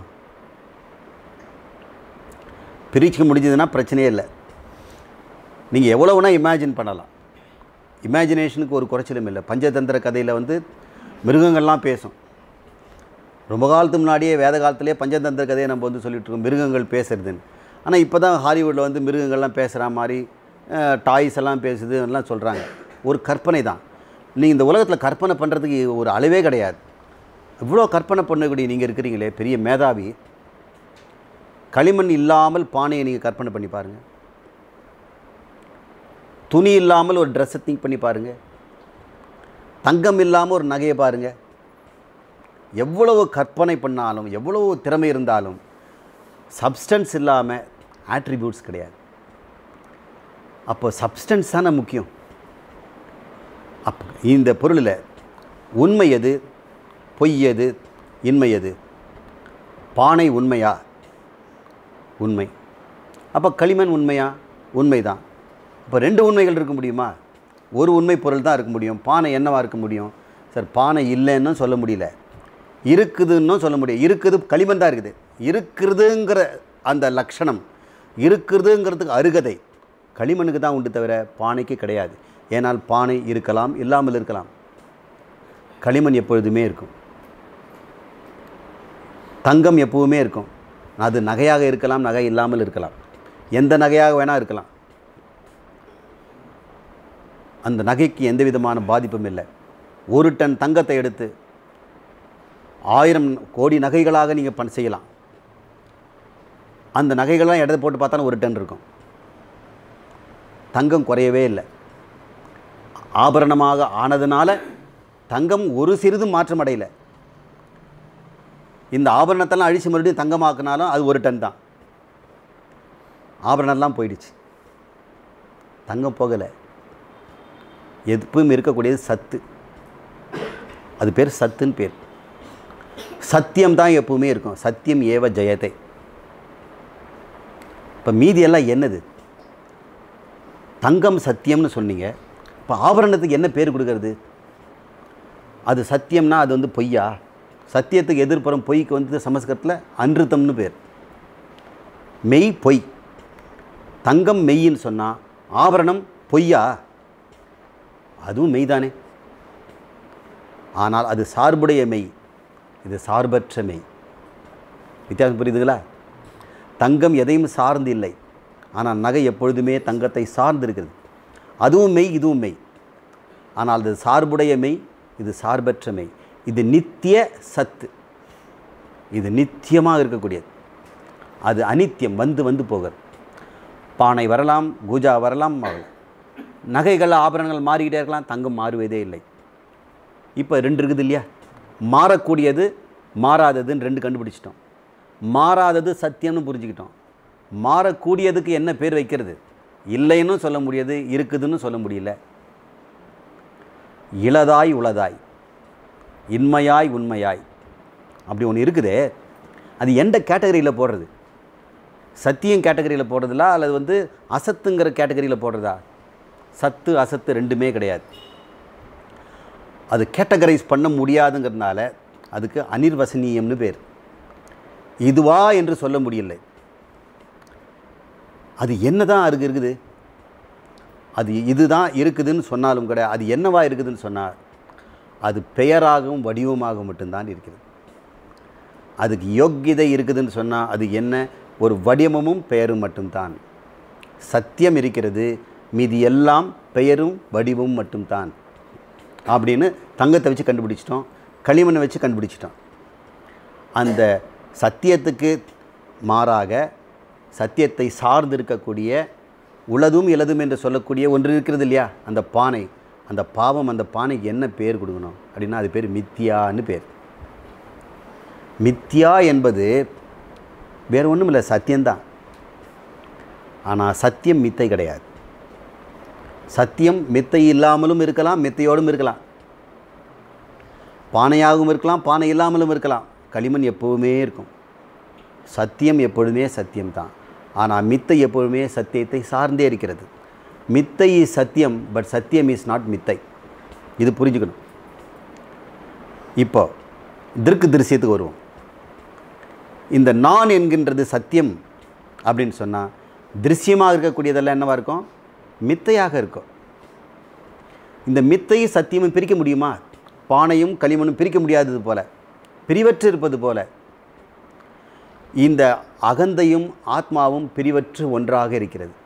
பிரிக்க முடிஞ்சதுன்னா பிரச்சனையே இல்லை நீங்கள் எவ்வளோ வேணால் இமேஜின் பண்ணலாம் இமேஜினேஷனுக்கு ஒரு குறைச்சலும் இல்லை பஞ்சதந்திர கதையில் வந்து மிருகங்கள்லாம் பேசும் ரொம்ப காலத்துக்கு முன்னாடியே வேத காலத்திலே பஞ்சதந்திர கதையை நம்ம வந்து சொல்லிட்டு இருக்கோம் மிருகங்கள் பேசுறதுன்னு ஆனால் இப்போ தான் ஹாலிவுட்டில் வந்து மிருகங்கள்லாம் பேசுகிற மாதிரி டாய்ஸ் எல்லாம் பேசுது எல்லாம் சொல்கிறாங்க ஒரு கற்பனை தான் நீங்கள் இந்த உலகத்தில் கற்பனை பண்ணுறதுக்கு ஒரு அளவே கிடையாது இவ்வளோ கற்பனை பண்ணக்கூடிய நீங்கள் இருக்கிறீங்களே பெரிய மேதாவி களிமண் இல்லாமல் பானையை நீங்கள் கற்பனை பண்ணி பாருங்கள் துணி இல்லாமல் ஒரு ட்ரெஸ்ஸை திங்க் பண்ணி பாருங்கள் தங்கம் இல்லாமல் ஒரு நகையை பாருங்கள் எவ்வளவு கற்பனை பண்ணாலும் எவ்வளவு திறமை இருந்தாலும் சப்ஸ்டன்ஸ் இல்லாமல் ஆட்ரிபியூட்ஸ் கிடையாது அப்போ சப்ஸ்டன்ஸ் தானே முக்கியம் அப்போ இந்த பொருளில் உண்மை எது பொய் எது இன்மை எது பானை உண்மையா உண்மை அப்போ களிமண் உண்மையா உண்மைதான் இப்போ ரெண்டு உண்மைகள் இருக்க முடியுமா ஒரு உண்மை பொருள் தான் இருக்க முடியும் பானை என்னவா இருக்க முடியும் சார் பானை இல்லைன்னு சொல்ல முடியல இருக்குதுன்னும் சொல்ல முடியும் இருக்குது களிமண் தான் இருக்குது இருக்கிறதுங்கிற அந்த லட்சணம் இருக்கிறதுங்கிறதுக்கு அருகதை களிமண்ணுக்கு தான் உண்டு தவிர பானைக்கு கிடையாது ஏனால் பானை இருக்கலாம் இல்லாமல் இருக்கலாம் களிமண் எப்பொழுதுமே இருக்கும் தங்கம் எப்பவுமே இருக்கும் அது நகையாக இருக்கலாம் நகை இல்லாமல் இருக்கலாம் எந்த நகையாக வேணால் இருக்கலாம் அந்த நகைக்கு எந்த விதமான பாதிப்பும் இல்லை ஒரு டன் தங்கத்தை எடுத்து ஆயிரம் கோடி நகைகளாக நீங்கள் பண் செய்யலாம் அந்த நகைகள்லாம் இடத்த போட்டு பார்த்தாலும் ஒரு டன் இருக்கும் தங்கம் குறையவே இல்லை ஆபரணமாக ஆனதுனால தங்கம் ஒரு சிறிதும் மாற்றம் அடையலை இந்த ஆபரணத்தெல்லாம் அழிச்சு மறுபடியும் தங்கமாக்குனாலும் அது ஒரு டன் தான் ஆபரணம்லாம் போயிடுச்சு தங்கம் போகலை எப்பவும் இருக்கக்கூடியது சத்து அது பேர் சத்துன்னு பேர் சத்தியம் தான் எப்பவுமே இருக்கும் சத்தியம் ஏவ ஜெயத்தை இப்போ மீதி எல்லாம் என்னது தங்கம் சத்தியம்னு சொன்னீங்க இப்போ ஆபரணத்துக்கு என்ன பேர் கொடுக்கறது அது சத்தியம்னா அது வந்து பொய்யா சத்தியத்துக்கு எதிர்ப்புறம் பொய்க்கு வந்து சமஸ்கிருதத்தில் அன்றுத்தம்னு பேர் மெய் பொய் தங்கம் மெய்ன்னு சொன்னால் ஆபரணம் பொய்யா அதுவும் மெய்தானே ஆனால் அது சார்புடைய மெய் இது சார்பற்ற மெய் வித்தியாசம் புரியுதுங்களா தங்கம் எதையும் சார்ந்து இல்லை ஆனால் நகை எப்பொழுதுமே தங்கத்தை சார்ந்து இருக்கிறது அதுவும் மெய் இதுவும் மெய் ஆனால் இது சார்புடைய மெய் இது சார்பற்ற மெய் இது நித்திய சத்து இது நித்தியமாக இருக்கக்கூடியது அது அனித்தியம் வந்து வந்து போகிறது பானை வரலாம் பூஜா வரலாம் வரலாம் நகைகள் ஆபரணங்கள் மாறிக்கிட்டே இருக்கலாம் தங்கம் மாறுவதே இல்லை இப்போ ரெண்டு இருக்குது இல்லையா மாறக்கூடியது மாறாததுன்னு ரெண்டு கண்டுபிடிச்சிட்டோம் மாறாதது சத்தியம்னு புரிஞ்சுக்கிட்டோம் மாறக்கூடியதுக்கு என்ன பேர் வைக்கிறது இல்லைன்னு சொல்ல முடியாது இருக்குதுன்னு சொல்ல முடியல இளதாய் உளதாய் இன்மையாய் உண்மையாய் அப்படி ஒன்று இருக்குதே அது எந்த கேட்டகரியில் போடுறது சத்தியம் கேட்டகரியில் போடுறதுலா அல்லது வந்து அசத்துங்கிற கேட்டகரியில் போடுறதா சத்து அசத்து ரெண்டுமே கிடையாது அது கேட்டகரைஸ் பண்ண முடியாதுங்கிறதுனால அதுக்கு அனிர்வசனீயம்னு பேர் இதுவா என்று சொல்ல முடியலை அது என்ன தான் அதுக்கு இருக்குது அது இதுதான் இருக்குதுன்னு சொன்னாலும் கூட அது என்னவா இருக்குதுன்னு சொன்னால் அது பெயராகவும் வடிவமாகவும் மட்டும்தான் இருக்கிறது அதுக்கு யோக்கியதை இருக்குதுன்னு சொன்னால் அது என்ன ஒரு வடிவமும் பெயரும் மட்டும்தான் சத்தியம் இருக்கிறது மீதி எல்லாம் பெயரும் வடிவமும் மட்டும்தான் அப்படின்னு தங்கத்தை வச்சு கண்டுபிடிச்சிட்டோம் களிமண்ணை வச்சு கண்டுபிடிச்சிட்டோம் அந்த சத்தியத்துக்கு மாறாக சத்தியத்தை சார்ந்து இருக்கக்கூடிய உளதும் இலதும் என்று சொல்லக்கூடிய ஒன்று இருக்கிறது இல்லையா அந்த பானை அந்த பாவம் அந்த பானைக்கு என்ன பேர் கொடுக்கணும் அப்படின்னா அது பேர் மித்தியான்னு பேர் மித்தியா என்பது வேறு ஒன்றும் இல்லை சத்தியம்தான் ஆனால் சத்தியம் மித்தை கிடையாது சத்தியம் மித்தை இல்லாமலும் இருக்கலாம் மித்தையோடும் இருக்கலாம் பானையாகவும் இருக்கலாம் பானை இல்லாமலும் இருக்கலாம் களிமண் எப்போவுமே இருக்கும் சத்தியம் எப்பொழுதுமே சத்தியம்தான் ஆனால் மித்தை எப்பொழுதுமே சத்தியத்தை சார்ந்தே இருக்கிறது மித்தை இஸ் சத்தியம் பட் சத்தியம் இஸ் நாட் மித்தை இது புரிஞ்சுக்கணும் இப்போ திருக்கு திருசியத்துக்கு வருவோம் இந்த நான் என்கின்றது சத்தியம் அப்படின்னு சொன்னால் திருஷ்யமாக இருக்கக்கூடியதெல்லாம் என்னவாக இருக்கும் மித்தையாக இருக்கும் இந்த மித்தையும் சத்தியமும் பிரிக்க முடியுமா பானையும் களிமண்ணும் பிரிக்க முடியாதது போல பிரிவற்று இருப்பது போல இந்த அகந்தையும் ஆத்மாவும் பிரிவற்று ஒன்றாக இருக்கிறது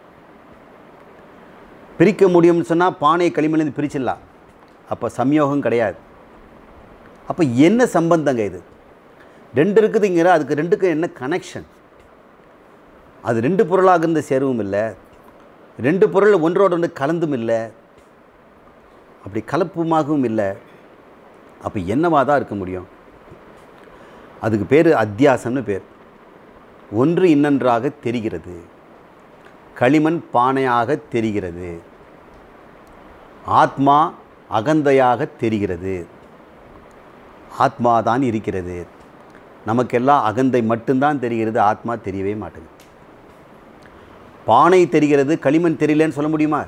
பிரிக்க முடியும்னு சொன்னால் பானை களிமண்லேருந்து பிரிச்சிடலாம் அப்போ சம்யோகம் கிடையாது அப்போ என்ன சம்பந்தங்க இது ரெண்டு இருக்குதுங்கிற அதுக்கு ரெண்டுக்கும் என்ன கனெக்ஷன் அது ரெண்டு பொருளாக இருந்து சேரவும் இல்லை ரெண்டு பொருள் ஒன்றோடு ஒன்று கலந்தும் இல்லை அப்படி கலப்புமாகவும் இல்லை அப்போ என்னவாக தான் இருக்க முடியும் அதுக்கு பேர் அத்தியாசம்னு பேர் ஒன்று இன்னொன்றாக தெரிகிறது களிமண் பானையாக தெரிகிறது ஆத்மா அகந்தையாக தெரிகிறது ஆத்மா தான் இருக்கிறது நமக்கெல்லாம் அகந்தை மட்டும்தான் தெரிகிறது ஆத்மா தெரியவே மாட்டேங்குது பானை தெரிகிறது களிமண் தெரியலன்னு சொல்ல முடியுமா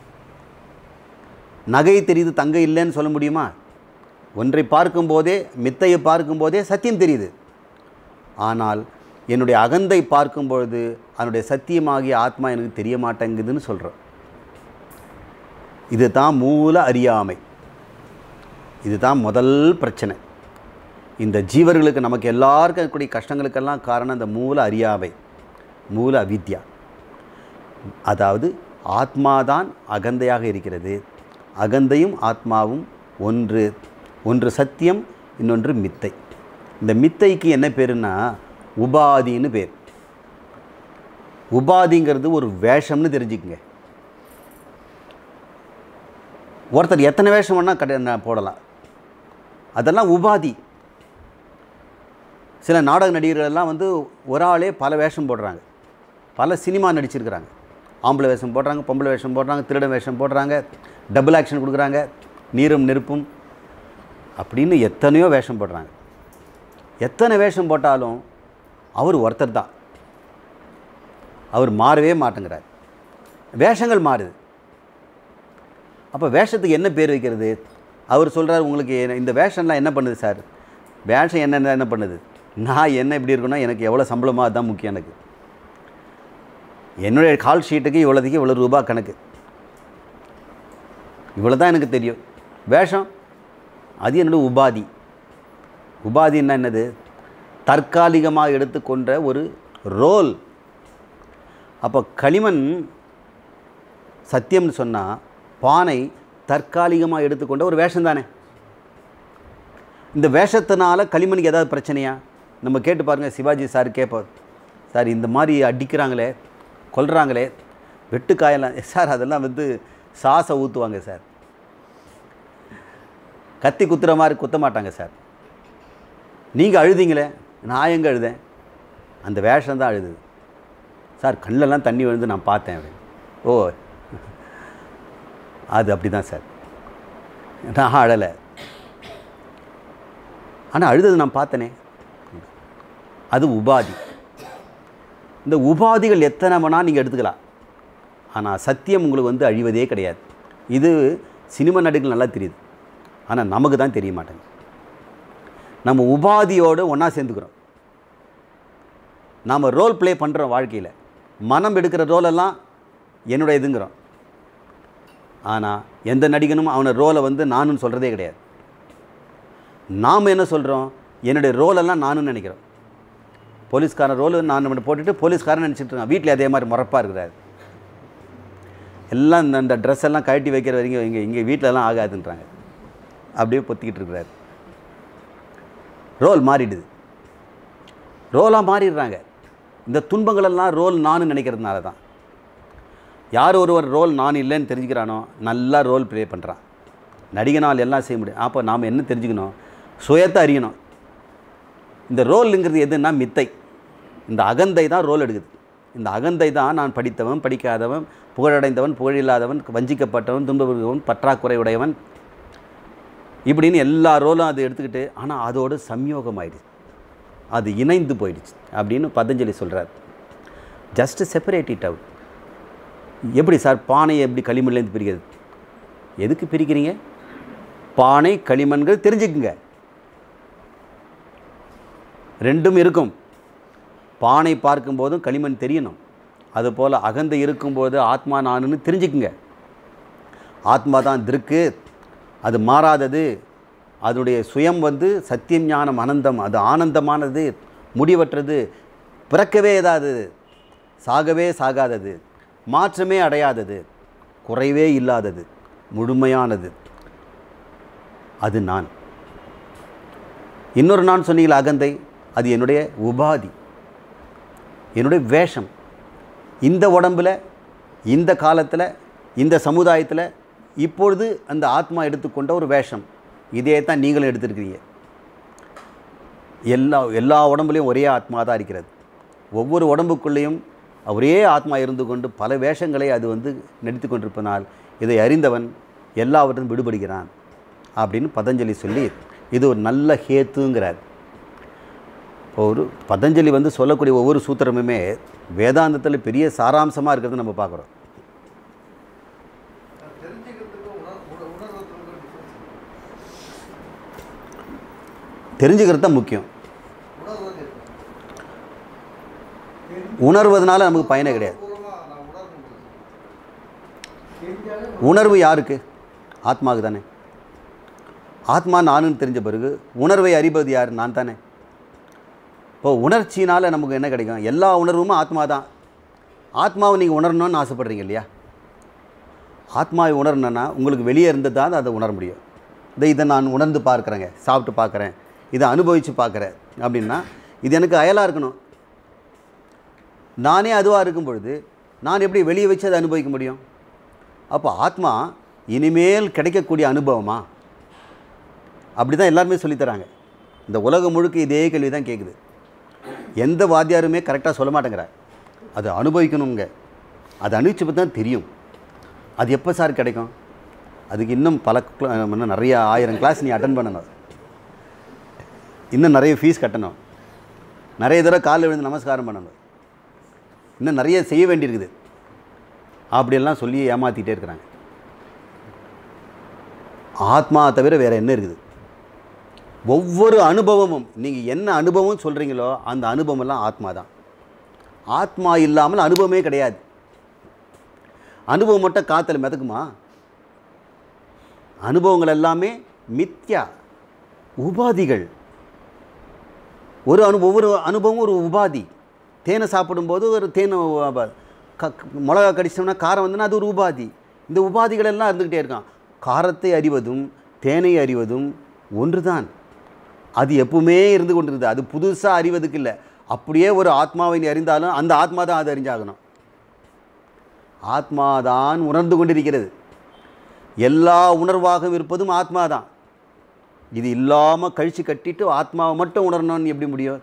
நகை தெரியுது தங்கை இல்லைன்னு சொல்ல முடியுமா ஒன்றை பார்க்கும்போதே மித்தையை பார்க்கும்போதே சத்தியம் தெரியுது ஆனால் என்னுடைய அகந்தை பார்க்கும்பொழுது அதனுடைய சத்தியமாகிய ஆத்மா எனக்கு தெரிய மாட்டேங்குதுன்னு சொல்கிறோம் இது தான் மூல அறியாமை இதுதான் முதல் பிரச்சனை இந்த ஜீவர்களுக்கு நமக்கு எல்லாருக்கும் இருக்கக்கூடிய கஷ்டங்களுக்கெல்லாம் காரணம் இந்த மூல அறியாமை மூல அவித்யா அதாவது ஆத்மாதான் அகந்தையாக இருக்கிறது அகந்தையும் ஆத்மாவும் ஒன்று ஒன்று சத்தியம் இன்னொன்று மித்தை இந்த மித்தைக்கு என்ன பேருன்னா உபாதின்னு பேர் உபாதிங்கிறது ஒரு வேஷம்னு தெரிஞ்சுக்குங்க ஒருத்தர் எத்தனை வேஷம் வேணால் கட ந- போடலாம் அதெல்லாம் உபாதி சில நாடக நடிகர்கள் எல்லாம் வந்து ஒரு ஆளே பல வேஷம் போடுறாங்க பல சினிமா நடிச்சிருக்கிறாங்க ஆம்பளை வேஷம் போடுறாங்க பொம்பளை வேஷம் போடுறாங்க திருடன் வேஷம் போடுறாங்க டபுள் ஆக்ஷன் கொடுக்குறாங்க நீரும் நெருப்பும் அப்படின்னு எத்தனையோ வேஷம் போடுறாங்க எத்தனை வேஷம் போட்டாலும் அவர் ஒருத்தர் தான் அவர் மாறவே மாட்டேங்கிறார் வேஷங்கள் மாறுது அப்போ வேஷத்துக்கு என்ன பேர் வைக்கிறது அவர் சொல்கிறார் உங்களுக்கு என்ன- இந்த வேஷம்லாம் என்ன பண்ணுது சார் வேஷம் என்ன என்ன பண்ணுது நான் என்ன இப்படி இருக்கணும் எனக்கு எவ்வளோ சம்பளமோ அதுதான் முக்கியம் எனக்கு என்னுடைய கால் ஷீட்டுக்கு இவ்வளோதுக்கு இவ்வளோ ரூபா கணக்கு இவ்வளோ தான் எனக்கு தெரியும் வேஷம் அது என்னோட உபாதி உபாதின்னா என்னது தற்காலிகமாக எடுத்துக்கொண்ட ஒரு ரோல் அப்போ களிமண் சத்தியம்னு சொன்னால் பானை தற்காலிகமாக எடுத்துக்கொண்ட ஒரு வேஷம் தானே இந்த வேஷத்தினால களிமணுக்கு ஏதாவது பிரச்சனையா நம்ம கேட்டு பாருங்கள் சிவாஜி சார் கேட்பார் சார் இந்த மாதிரி அடிக்கிறாங்களே கொல்றாங்களே வெட்டுக்காயெல்லாம் சார் அதெல்லாம் வந்து சாசை ஊற்றுவாங்க சார் கத்தி குத்துற மாதிரி குத்த மாட்டாங்க சார் நீங்கள் அழுதீங்களே நான் எங்கே அழுதேன் அந்த வேஷம் தான் அழுது சார் கண்ணெல்லாம் தண்ணி விழுந்து நான் பார்த்தேன் அப்படின்னு. ஓ அது அப்படி தான் சார் நான் அழலை ஆனால் அழுதது நான் பார்த்தனே அது உபாதி இந்த உபாதிகள் எத்தனை வேணா நீங்கள் எடுத்துக்கலாம் ஆனால் சத்தியம் உங்களுக்கு வந்து அழிவதே கிடையாது இது சினிமா நடிகள் நல்லா தெரியுது ஆனால் நமக்கு தான் தெரிய மாட்டேங்குது நம்ம உபாதியோடு ஒன்றா சேர்ந்துக்கிறோம் நாம் ரோல் ப்ளே பண்ணுறோம் வாழ்க்கையில் மனம் எடுக்கிற ரோலெல்லாம் என்னுடைய இதுங்கிறோம் ஆனால் எந்த நடிகனும் அவனை ரோலை வந்து நானும் சொல்கிறதே கிடையாது நாம் என்ன சொல்கிறோம் என்னுடைய ரோலெல்லாம் நானும் நினைக்கிறோம் போலீஸ்காரன் ரோல் நான் நம்ம போட்டுட்டு போலீஸ்காரன் நினச்சிட்டு இருக்கான் வீட்டில் அதே மாதிரி முறப்பாக இருக்கிறாரு எல்லாம் இந்த- இந்த ட்ரெஸ் எல்லாம் கழட்டி வைக்கிற வரைக்கும் இங்கே இங்கே வீட்டிலலாம் ஆகாதுன்றாங்க அப்படியே பொத்திக்கிட்டு இருக்கிறாரு ரோல் மாறிடுது ரோலாக மாறிடுறாங்க இந்த துன்பங்களெல்லாம் ரோல் நானும் நினைக்கிறதுனால தான் யார் ஒருவர் ரோல் நான் இல்லைன்னு தெரிஞ்சுக்கிறானோ நல்லா ரோல் ப்ளே பண்ணுறான் நடிகனால் எல்லாம் செய்ய முடியும் அப்போ நாம் என்ன தெரிஞ்சுக்கணும் சுயத்தை அறியணும் இந்த ரோலுங்கிறது எதுன்னா மித்தை இந்த அகந்தை தான் ரோல் எடுக்குது இந்த அகந்தை தான் நான் படித்தவன் படிக்காதவன் புகழடைந்தவன் புகழில்லாதவன் வஞ்சிக்கப்பட்டவன் துன்பப்படுவன் பற்றாக்குறை உடையவன் இப்படின்னு எல்லா ரோலும் அது எடுத்துக்கிட்டு ஆனால் அதோடு சம்யோகம் ஆயிடுச்சு அது இணைந்து போயிடுச்சு அப்படின்னு பதஞ்சலி சொல்கிறார் ஜஸ்ட் செப்பரேட் இட் அவுட் எப்படி சார் பானையை எப்படி களிமண்லேருந்து பிரிக்கிறது எதுக்கு பிரிக்கிறீங்க பானை களிமண்கள் தெரிஞ்சுக்குங்க ரெண்டும் இருக்கும் பானை பார்க்கும்போதும் களிமண் தெரியணும் அதுபோல் அகந்தை இருக்கும்போது ஆத்மா நானுன்னு தெரிஞ்சுக்குங்க ஆத்மா தான் திருக்கு அது மாறாதது அதனுடைய சுயம் வந்து சத்தியம் ஞானம் அனந்தம் அது ஆனந்தமானது முடிவற்றது பிறக்கவே ஏதாதது சாகவே சாகாதது மாற்றமே அடையாதது குறைவே இல்லாதது முழுமையானது அது நான் இன்னொரு நான் சொன்னீங்களா அகந்தை அது என்னுடைய உபாதி என்னுடைய வேஷம் இந்த உடம்பில் இந்த காலத்தில் இந்த சமுதாயத்தில் இப்பொழுது அந்த ஆத்மா எடுத்துக்கொண்ட ஒரு வேஷம் இதே தான் நீங்களும் எடுத்திருக்கிறீங்க எல்லா எல்லா உடம்புலையும் ஒரே ஆத்மா தான் இருக்கிறது ஒவ்வொரு உடம்புக்குள்ளேயும் ஒரே ஆத்மா இருந்து கொண்டு பல வேஷங்களை அது வந்து நடித்து கொண்டிருப்பதனால் இதை அறிந்தவன் எல்லாவற்றும் விடுபடுகிறான் அப்படின்னு பதஞ்சலி சொல்லி இது ஒரு நல்ல ஹேத்துங்கிறார் ஒரு பதஞ்சலி வந்து சொல்லக்கூடிய ஒவ்வொரு சூத்திரமுமே வேதாந்தத்தில் பெரிய சாராம்சமாக இருக்கிறது நம்ம பார்க்குறோம் தெரிஞ்சுக்கிறதுக்கும் உணர் உண- உணர்றதுக்கும் difference இருக்கு. தெரிஞ்சுக்கிறது தான் முக்கியம் உணர்வது இருக்கு. உணர்வதனால நமக்கு பயனே கிடையாது பூர்வமா நான் உணர்வு முடியும். தெரிஞ்சாலே உணர்வு யாருக்கு ஆத்மாவுக்கு தானே ஆத்மா நானுன்னு தெரிஞ்ச பிறகு உணர்வை அறிவது யார் நான் தானே இப்போ உணர்ச்சினால் நமக்கு என்ன கிடைக்கும் எல்லா உணர்வும் ஆத்மா தான் ஆத்மாவை நீங்கள் உணரணும்னு ஆசைப்படுறீங்க இல்லையா ஆத்மாவை உணரணுன்னா உங்களுக்கு வெளியே இருந்து தான் அதை உணர முடியும் இதை இதை நான் உணர்ந்து பார்க்குறேங்க சாப்பிட்டு பார்க்குறேன் இதை அனுபவித்து பார்க்குறேன் அப்படின்னா இது எனக்கு அயலாக இருக்கணும் நானே அதுவாக இருக்கும் பொழுது நான் எப்படி வெளியே வச்சு அதை அனுபவிக்க முடியும் அப்போ ஆத்மா இனிமேல் கிடைக்கக்கூடிய அனுபவமா அப்படி தான் எல்லாருமே சொல்லித்தராங்க இந்த உலகம் முழுக்க இதே கேள்வி தான் கேட்குது எந்த வாத்தியாருமே கரெக்டாக சொல்ல மாட்டேங்கிறார் அது அனுபவிக்கணுங்க அது அனுபவிச்சு தான் தெரியும் அது எப்போ சார் கிடைக்கும் அதுக்கு இன்னும் பல cla- இன்னும் நிறைய ஆயிரம் கிளாஸ் நீ அட்டன் பண்ணணும் இன்னும் நிறைய ஃபீஸ் கட்டணும் நிறைய தடவை காலில் விழுந்து நமஸ்காரம் பண்ணணும் இன்னும் நிறைய செய்ய வேண்டியிருக்குது அப்படியெல்லாம் சொல்லி ஏமாற்றிட்டே இருக்கிறாங்க ஆத்மா தவிர வேறு என்ன இருக்குது ஒவ்வொரு அனுபவமும் நீங்கள் என்ன அனுபவம் சொல்கிறீங்களோ அந்த அனுபவமெல்லாம் ஆத்மா தான் ஆத்மா இல்லாமல் அனுபவமே கிடையாது அனுபவம் மட்டும் காற்றுல மிதக்குமா அனுபவங்கள் எல்லாமே மித்யா உபாதிகள் ஒரு அனு ஒவ்வொரு அனுபவமும் ஒரு உபாதி தேனை சாப்பிடும்போது ஒரு தேனை உப- க க- மிளகா கடிச்சோம்னா காரம் வந்துன்னா அது ஒரு உபாதி இந்த உபாதிகள் எல்லாம் இருந்துக்கிட்டே இருக்கான் காரத்தை அறிவதும் தேனை அறிவதும் ஒன்றுதான் அது எப்பவுமே இருந்து கொண்டிருது அது புதுசாக அறிவதுக்கு இல்லை அப்படியே ஒரு ஆத்மாவை நீ அறிந்தாலும் அந்த ஆத்மா தான் அதை அறிஞ்சாகணும் ஆத்மாதான் உணர்ந்து கொண்டிருக்கிறது எல்லா உணர்வாகவும் இருப்பதும் ஆத்மா தான் இது இல்லாமல் கழிச்சு கட்டிட்டு ஆத்மாவை மட்டும் உணரணும்னு எப்படி முடியும்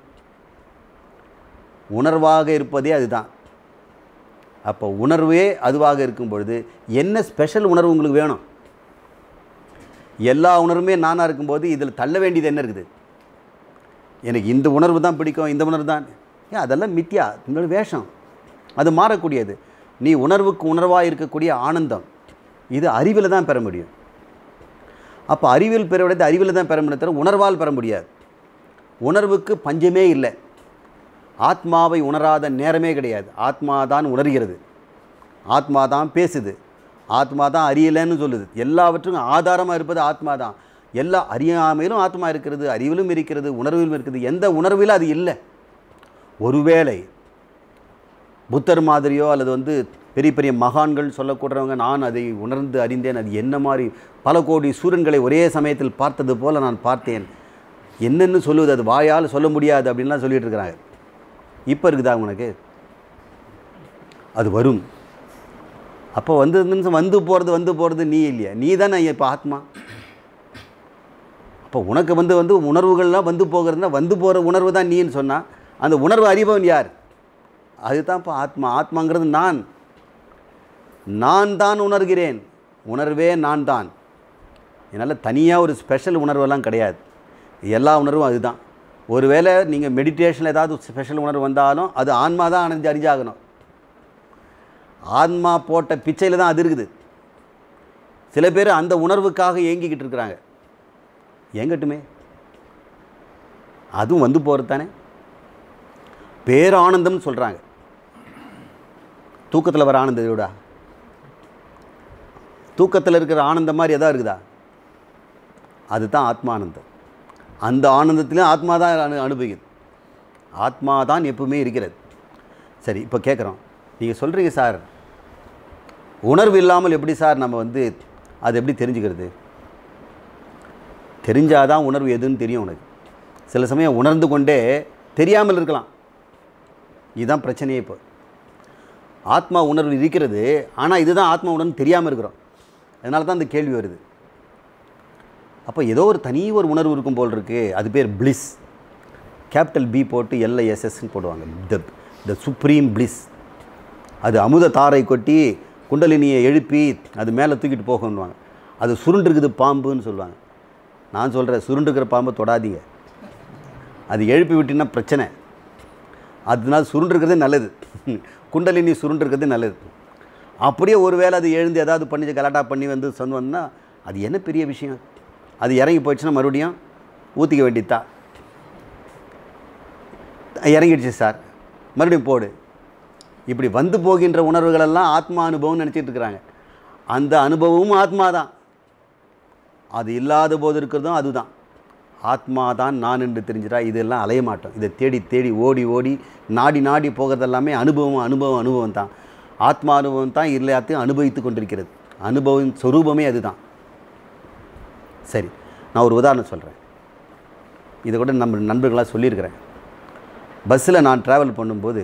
உணர்வாக இருப்பதே அதுதான் அப்போ உணர்வே அதுவாக இருக்கும் பொழுது என்ன ஸ்பெஷல் உணர்வு உங்களுக்கு வேணும் எல்லா உணர்வுமே நானாக இருக்கும்போது இதில் தள்ள வேண்டியது என்ன இருக்குது எனக்கு இந்த உணர்வு தான் பிடிக்கும் இந்த உணர்வு தான் ஏன் அதெல்லாம் மித்யா உங்களோட வேஷம் அது மாறக்கூடியது நீ உணர்வுக்கு உணர்வாக இருக்கக்கூடிய ஆனந்தம் இது அறிவில் தான் பெற முடியும் அப்போ அறிவில் பெற விடத்தை அறிவில் தான் பெற முடியும் தவிர உணர்வால் பெற முடியாது உணர்வுக்கு பஞ்சமே இல்லை ஆத்மாவை உணராத நேரமே கிடையாது ஆத்மா தான் உணர்கிறது ஆத்மா தான் பேசுது ஆத்மா தான் அறியலைன்னு சொல்லுது எல்லாவற்றுக்கும் ஆதாரமாக இருப்பது ஆத்மா தான் எல்லா அறியாமையிலும் ஆத்மா இருக்கிறது அறிவிலும் இருக்கிறது உணர்விலும் இருக்குது எந்த உணர்விலும் அது இல்லை ஒருவேளை புத்தர் மாதிரியோ அல்லது வந்து பெரிய பெரிய மகான்கள் சொல்லக்கூடவங்க நான் அதை உணர்ந்து அறிந்தேன் அது என்ன மாதிரி பல கோடி சூரன்களை ஒரே சமயத்தில் பார்த்தது போல நான் பார்த்தேன் என்னென்னு சொல்லுவது அது வாயால் சொல்ல முடியாது அப்படின்லாம் சொல்லிட்டு இருக்கிறாங்க இப்போ இருக்குதா உனக்கு அது வரும் அப்போ வந்து நிமிஷம் வந்து போகிறது வந்து போகிறது நீ இல்லையா நீ தானே இப்போ ஆத்மா அப்போ உனக்கு வந்து வந்து உணர்வுகள்லாம் வந்து போகிறதுனா வந்து போகிற உணர்வு தான் நீன்னு சொன்னால் அந்த உணர்வு அறிபவன் யார் அதுதான் இப்போ ஆத்மா ஆத்மாங்கிறது நான் நான் தான் உணர்கிறேன் உணர்வே நான் தான் என்னால் தனியாக ஒரு ஸ்பெஷல் உணர்வெல்லாம் கிடையாது எல்லா உணர்வும் அதுதான் ஒருவேளை நீங்கள் மெடிடேஷனில் ஏதாவது ஸ்பெஷல் உணர்வு வந்தாலும் அது ஆன்மா தான் அணைஞ்சு அறிஞ்சாகணும் ஆன்மா போட்ட பிச்சையில் தான் அது இருக்குது சில பேர் அந்த உணர்வுக்காக ஏங்கிக்கிட்டு இருக்கிறாங்க ஏங்கட்டுமே அதுவும் வந்து போகிறது தானே பேரானந்தம்னு சொல்கிறாங்க தூக்கத்தில் வர ஆனந்தம் இதோட தூக்கத்தில் இருக்கிற ஆனந்தம் மாதிரி எதா இருக்குதா அதுதான் ஆத்மானந்தம் அந்த ஆனந்தத்திலையும் ஆத்மா தான் அனு அனுபவிக்குது ஆத்மா தான் எப்பவுமே இருக்கிறது சரி இப்போ கேட்குறோம் நீங்கள் சொல்கிறீங்க சார் உணர்வு இல்லாமல் எப்படி சார் நம்ம வந்து அது எப்படி தெரிஞ்சுக்கிறது தெரிஞ்சாதான் உணர்வு எதுன்னு தெரியும் உனக்கு சில சமயம் உணர்ந்து கொண்டே தெரியாமல் இருக்கலாம் இதுதான் பிரச்சனையே இப்போ ஆத்மா உணர்வு இருக்கிறது ஆனால் இதுதான் ஆத்மா உணர்வு தெரியாமல் இருக்கிறோம் அதனால தான் இந்த கேள்வி வருது அப்போ ஏதோ ஒரு தனி ஒரு உணர்வு இருக்கும் போல் இருக்குது அது பேர் பிளிஸ் கேபிட்டல் பி போட்டு எல்ஐஎஸ்எஸ்ன்னு போடுவாங்க த த சுப்ரீம் பிளிஸ் அது அமுத தாரை கொட்டி குண்டலினியை எழுப்பி அது மேலே தூக்கிட்டு போகணுவாங்க அது சுருண்டுருக்குது பாம்புன்னு சொல்லுவாங்க நான் சொல்கிறேன் சுருண்டுக்கிற பாம்பை தொடாதீங்க அது எழுப்பி விட்டினா பிரச்சனை அதனால் சுருண்டிருக்கிறதே நல்லது குண்டலினி சுருண்டிருக்கிறதே நல்லது அப்படியே ஒரு வேளை அது எழுந்து ஏதாவது பண்ணி கலாட்டா பண்ணி வந்து சொந்த வந்தா அது என்ன பெரிய விஷயம் அது இறங்கி போயிடுச்சுன்னா மறுபடியும் ஊற்றிக்க வேண்டியதா இறங்கிடுச்சு சார் மறுபடியும் போடு இப்படி வந்து போகின்ற உணர்வுகளெல்லாம் ஆத்மா அனுபவம்னு நினச்சிட்டு இருக்கிறாங்க அந்த அனுபவமும் ஆத்மா தான் அது இல்லாத போது இருக்கிறதும் அதுதான் ஆத்மா தான் நான் என்று தெரிஞ்சிட்டா இதெல்லாம் அலைய மாட்டோம் இதை தேடி தேடி ஓடி ஓடி நாடி நாடி போகிறது எல்லாமே அனுபவம் அனுபவம் அனுபவம் தான் ஆத்மா அனுபவம் தான் எல்லாத்தையும் அனுபவித்து கொண்டிருக்கிறது அனுபவம் சொரூபமே அதுதான் சரி நான் ஒரு உதாரணம் சொல்கிறேன் இதை கூட நம்ம நண்பர்களாக சொல்லியிருக்கிறேன் பஸ்ஸில் நான் ட்ராவல் பண்ணும்போது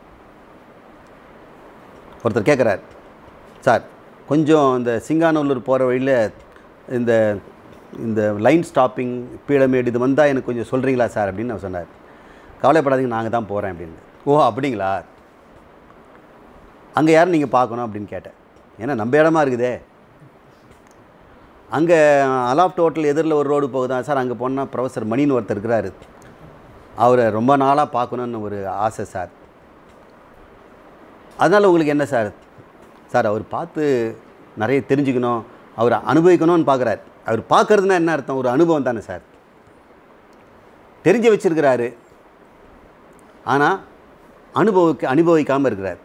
ஒருத்தர் கேட்குறார் சார் கொஞ்சம் இந்த சிங்கானூர் போகிற வழியில் இந்த இந்த லைன் ஸ்டாப்பிங் பீடமேடு இது வந்தால் எனக்கு கொஞ்சம் சொல்கிறீங்களா சார் அப்படின்னு நான் சொன்னார் கவலைப்படாதீங்க நாங்கள் தான் போகிறேன் அப்படின்னு ஓ அப்படிங்களா அங்கே யாரும் நீங்கள் பார்க்கணும் அப்படின்னு கேட்டேன் ஏன்னா நம்ம இடமா இருக்குதே அங்கே அலாப்ட் ஹோட்டல் எதிரில் ஒரு ரோடு போகுதா சார் அங்கே போனால் ப்ரொஃபஸர் மணின்னு ஒருத்தர் இருக்கிறாரு அவரை ரொம்ப நாளாக பார்க்கணுன்னு ஒரு ஆசை சார் அதனால் உங்களுக்கு என்ன சார் சார் அவர் பார்த்து நிறைய தெரிஞ்சுக்கணும் அவர் அனுபவிக்கணும்னு பார்க்குறாரு அவர் பார்க்கறதுனா என்ன அர்த்தம் ஒரு அனுபவம் தானே சார் தெரிஞ்சு வச்சிருக்கிறாரு ஆனால் அனுபவிக்க அனுபவிக்காமல் இருக்கிறார்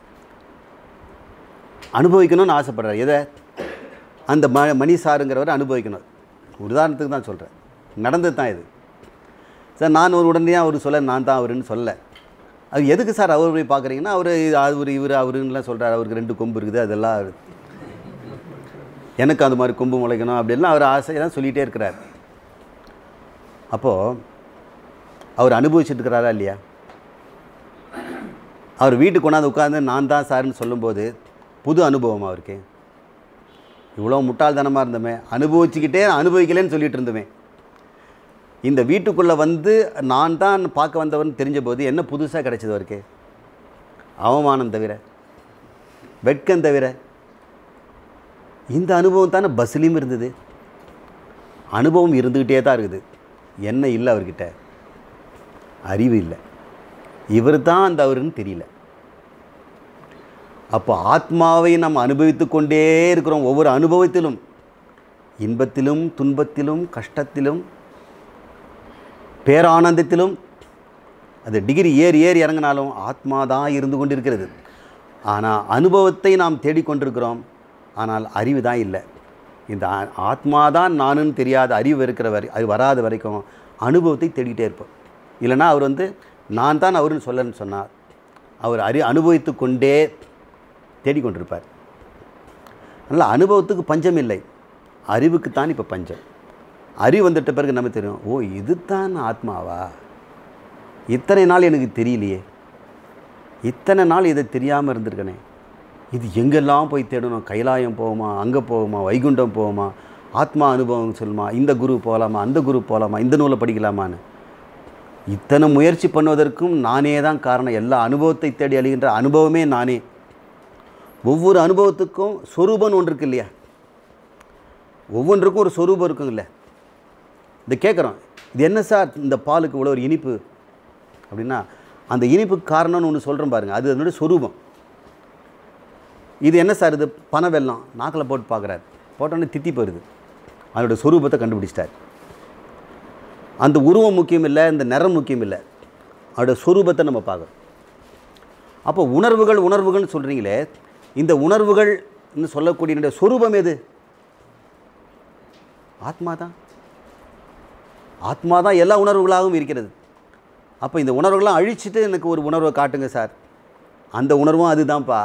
அனுபவிக்கணும்னு ஆசைப்படுறார் எதை அந்த ம மணி சாருங்கிறவர் அனுபவிக்கணும் ஒரு உதாரணத்துக்கு தான் சொல்கிறேன் நடந்தது தான் இது சார் நான் ஒரு உடனடியாக அவர் சொல்ல நான் தான் அவருன்னு சொல்ல அது எதுக்கு சார் அவர் போய் பார்க்குறீங்கன்னா அவர் அவர் இவர் அவருன்னுலாம் சொல்கிறார் அவருக்கு ரெண்டு கொம்பு இருக்குது அதெல்லாம் அவரு- எனக்கு அந்த மாதிரி கொம்பு முளைக்கணும் அப்படின்லாம் அவர் ஆசையெல்லாம் சொல்லிகிட்டே இருக்கிறார் அப்போது அவர் அனுபவிச்சுட்டு இருக்கிறாரா இல்லையா அவர் வீட்டுக்கு கொண்டாந்து உட்காந்து நான் தான் சார்னு சொல்லும்போது புது அனுபவம் அவருக்கு இவ்வளோ முட்டாள்தனமாக இருந்தோமே அனுபவிச்சுக்கிட்டே அனுபவிக்கலைன்னு சொல்லிட்டு இருந்தோமே இந்த வீட்டுக்குள்ளே வந்து நான் தான் பார்க்க வந்தவன் தெரிஞ்ச போது என்ன புதுசாக கிடைச்சது அவருக்கு அவமானம் தவிர வெட்கம் தவிர இந்த அனுபவம் தானே பஸ்லேயும் இருந்தது அனுபவம் இருந்துக்கிட்டே தான் இருக்குது என்ன இல்லை அவர்கிட்ட அறிவு இல்லை இவர் தான் அந்த அவருன்னு தெரியல அப்போ ஆத்மாவை நாம் அனுபவித்து கொண்டே இருக்கிறோம் ஒவ்வொரு அனுபவத்திலும் இன்பத்திலும் துன்பத்திலும் கஷ்டத்திலும் பேரானந்தத்திலும் அது டிகிரி ஏறி ஏறி இறங்கினாலும் ஆத்மா தான் இருந்து கொண்டிருக்கிறது ஆனால் அனுபவத்தை நாம் தேடிக்கொண்டிருக்கிறோம் ஆனால் அறிவு தான் இல்லை இந்த ஆ- ஆத்மா தான் நானுன்னு தெரியாத அறிவு இருக்கிற வரை அது வராத வரைக்கும் அனுபவத்தை தேடிக்கிட்டே இருப்போம் இல்லைன்னா அவர் வந்து நான் தான் அவருன்னு சொல்லன்னு சொன்னார் அவர் அறி அனுபவித்து கொண்டே தேடிக்கொண்டிருப்பார் அதனால் அனுபவத்துக்கு பஞ்சம் இல்லை அறிவுக்கு தான் இப்போ பஞ்சம் அறிவு வந்துட்ட பிறகு நம்ம தெரியும் ஓ இதுதான் ஆத்மாவா இத்தனை நாள் எனக்கு தெரியலையே இத்தனை நாள் இதை தெரியாமல் இருந்திருக்கனே இது எங்கெல்லாம் போய் தேடணும் கைலாயம் போகுமா அங்கே போகுமா வைகுண்டம் போகுமா ஆத்மா அனுபவம் சொல்லுமா இந்த குரு போகலாமா அந்த குரு போகலாமா இந்த நூலை படிக்கலாமான்னு இத்தனை முயற்சி பண்ணுவதற்கும் நானே தான் காரணம் எல்லா அனுபவத்தை தேடி அழிகின்ற அனுபவமே நானே ஒவ்வொரு அனுபவத்துக்கும் சொரூபம்னு ஒன்று இருக்கு இல்லையா ஒவ்வொன்றுக்கும் ஒரு சொரூபம் இருக்குங்கல்ல இது கேட்குறோம் இது என்ன சார் இந்த பாலுக்கு இவ்வளோ ஒரு இனிப்பு அப்படின்னா அந்த இனிப்புக்கு காரணம்னு ஒன்று சொல்கிறேன் பாருங்கள் அது அதனுடைய சொரூபம் இது என்ன சார் இது பனை வெல்லம் நாக்கில் போட்டு பார்க்குறாரு போட்டோன்னே தித்தி போயிடுது அதோட சொரூபத்தை கண்டுபிடிச்சிட்டார் அந்த உருவம் முக்கியம் இல்லை இந்த நிறம் முக்கியம் இல்லை அதோட சொரூபத்தை நம்ம பார்க்குறோம் அப்போ உணர்வுகள் உணர்வுகள்னு சொல்கிறீங்களே இந்த உணர்வுகள்னு சொல்லக்கூடிய என்னுடைய சொரூபம் எது ஆத்மா தான் ஆத்மா தான் எல்லா உணர்வுகளாகவும் இருக்கிறது அப்போ இந்த உணர்வுகளாம் அழிச்சிட்டு எனக்கு ஒரு உணர்வை காட்டுங்க சார் அந்த உணர்வும் அதுதான்ப்பா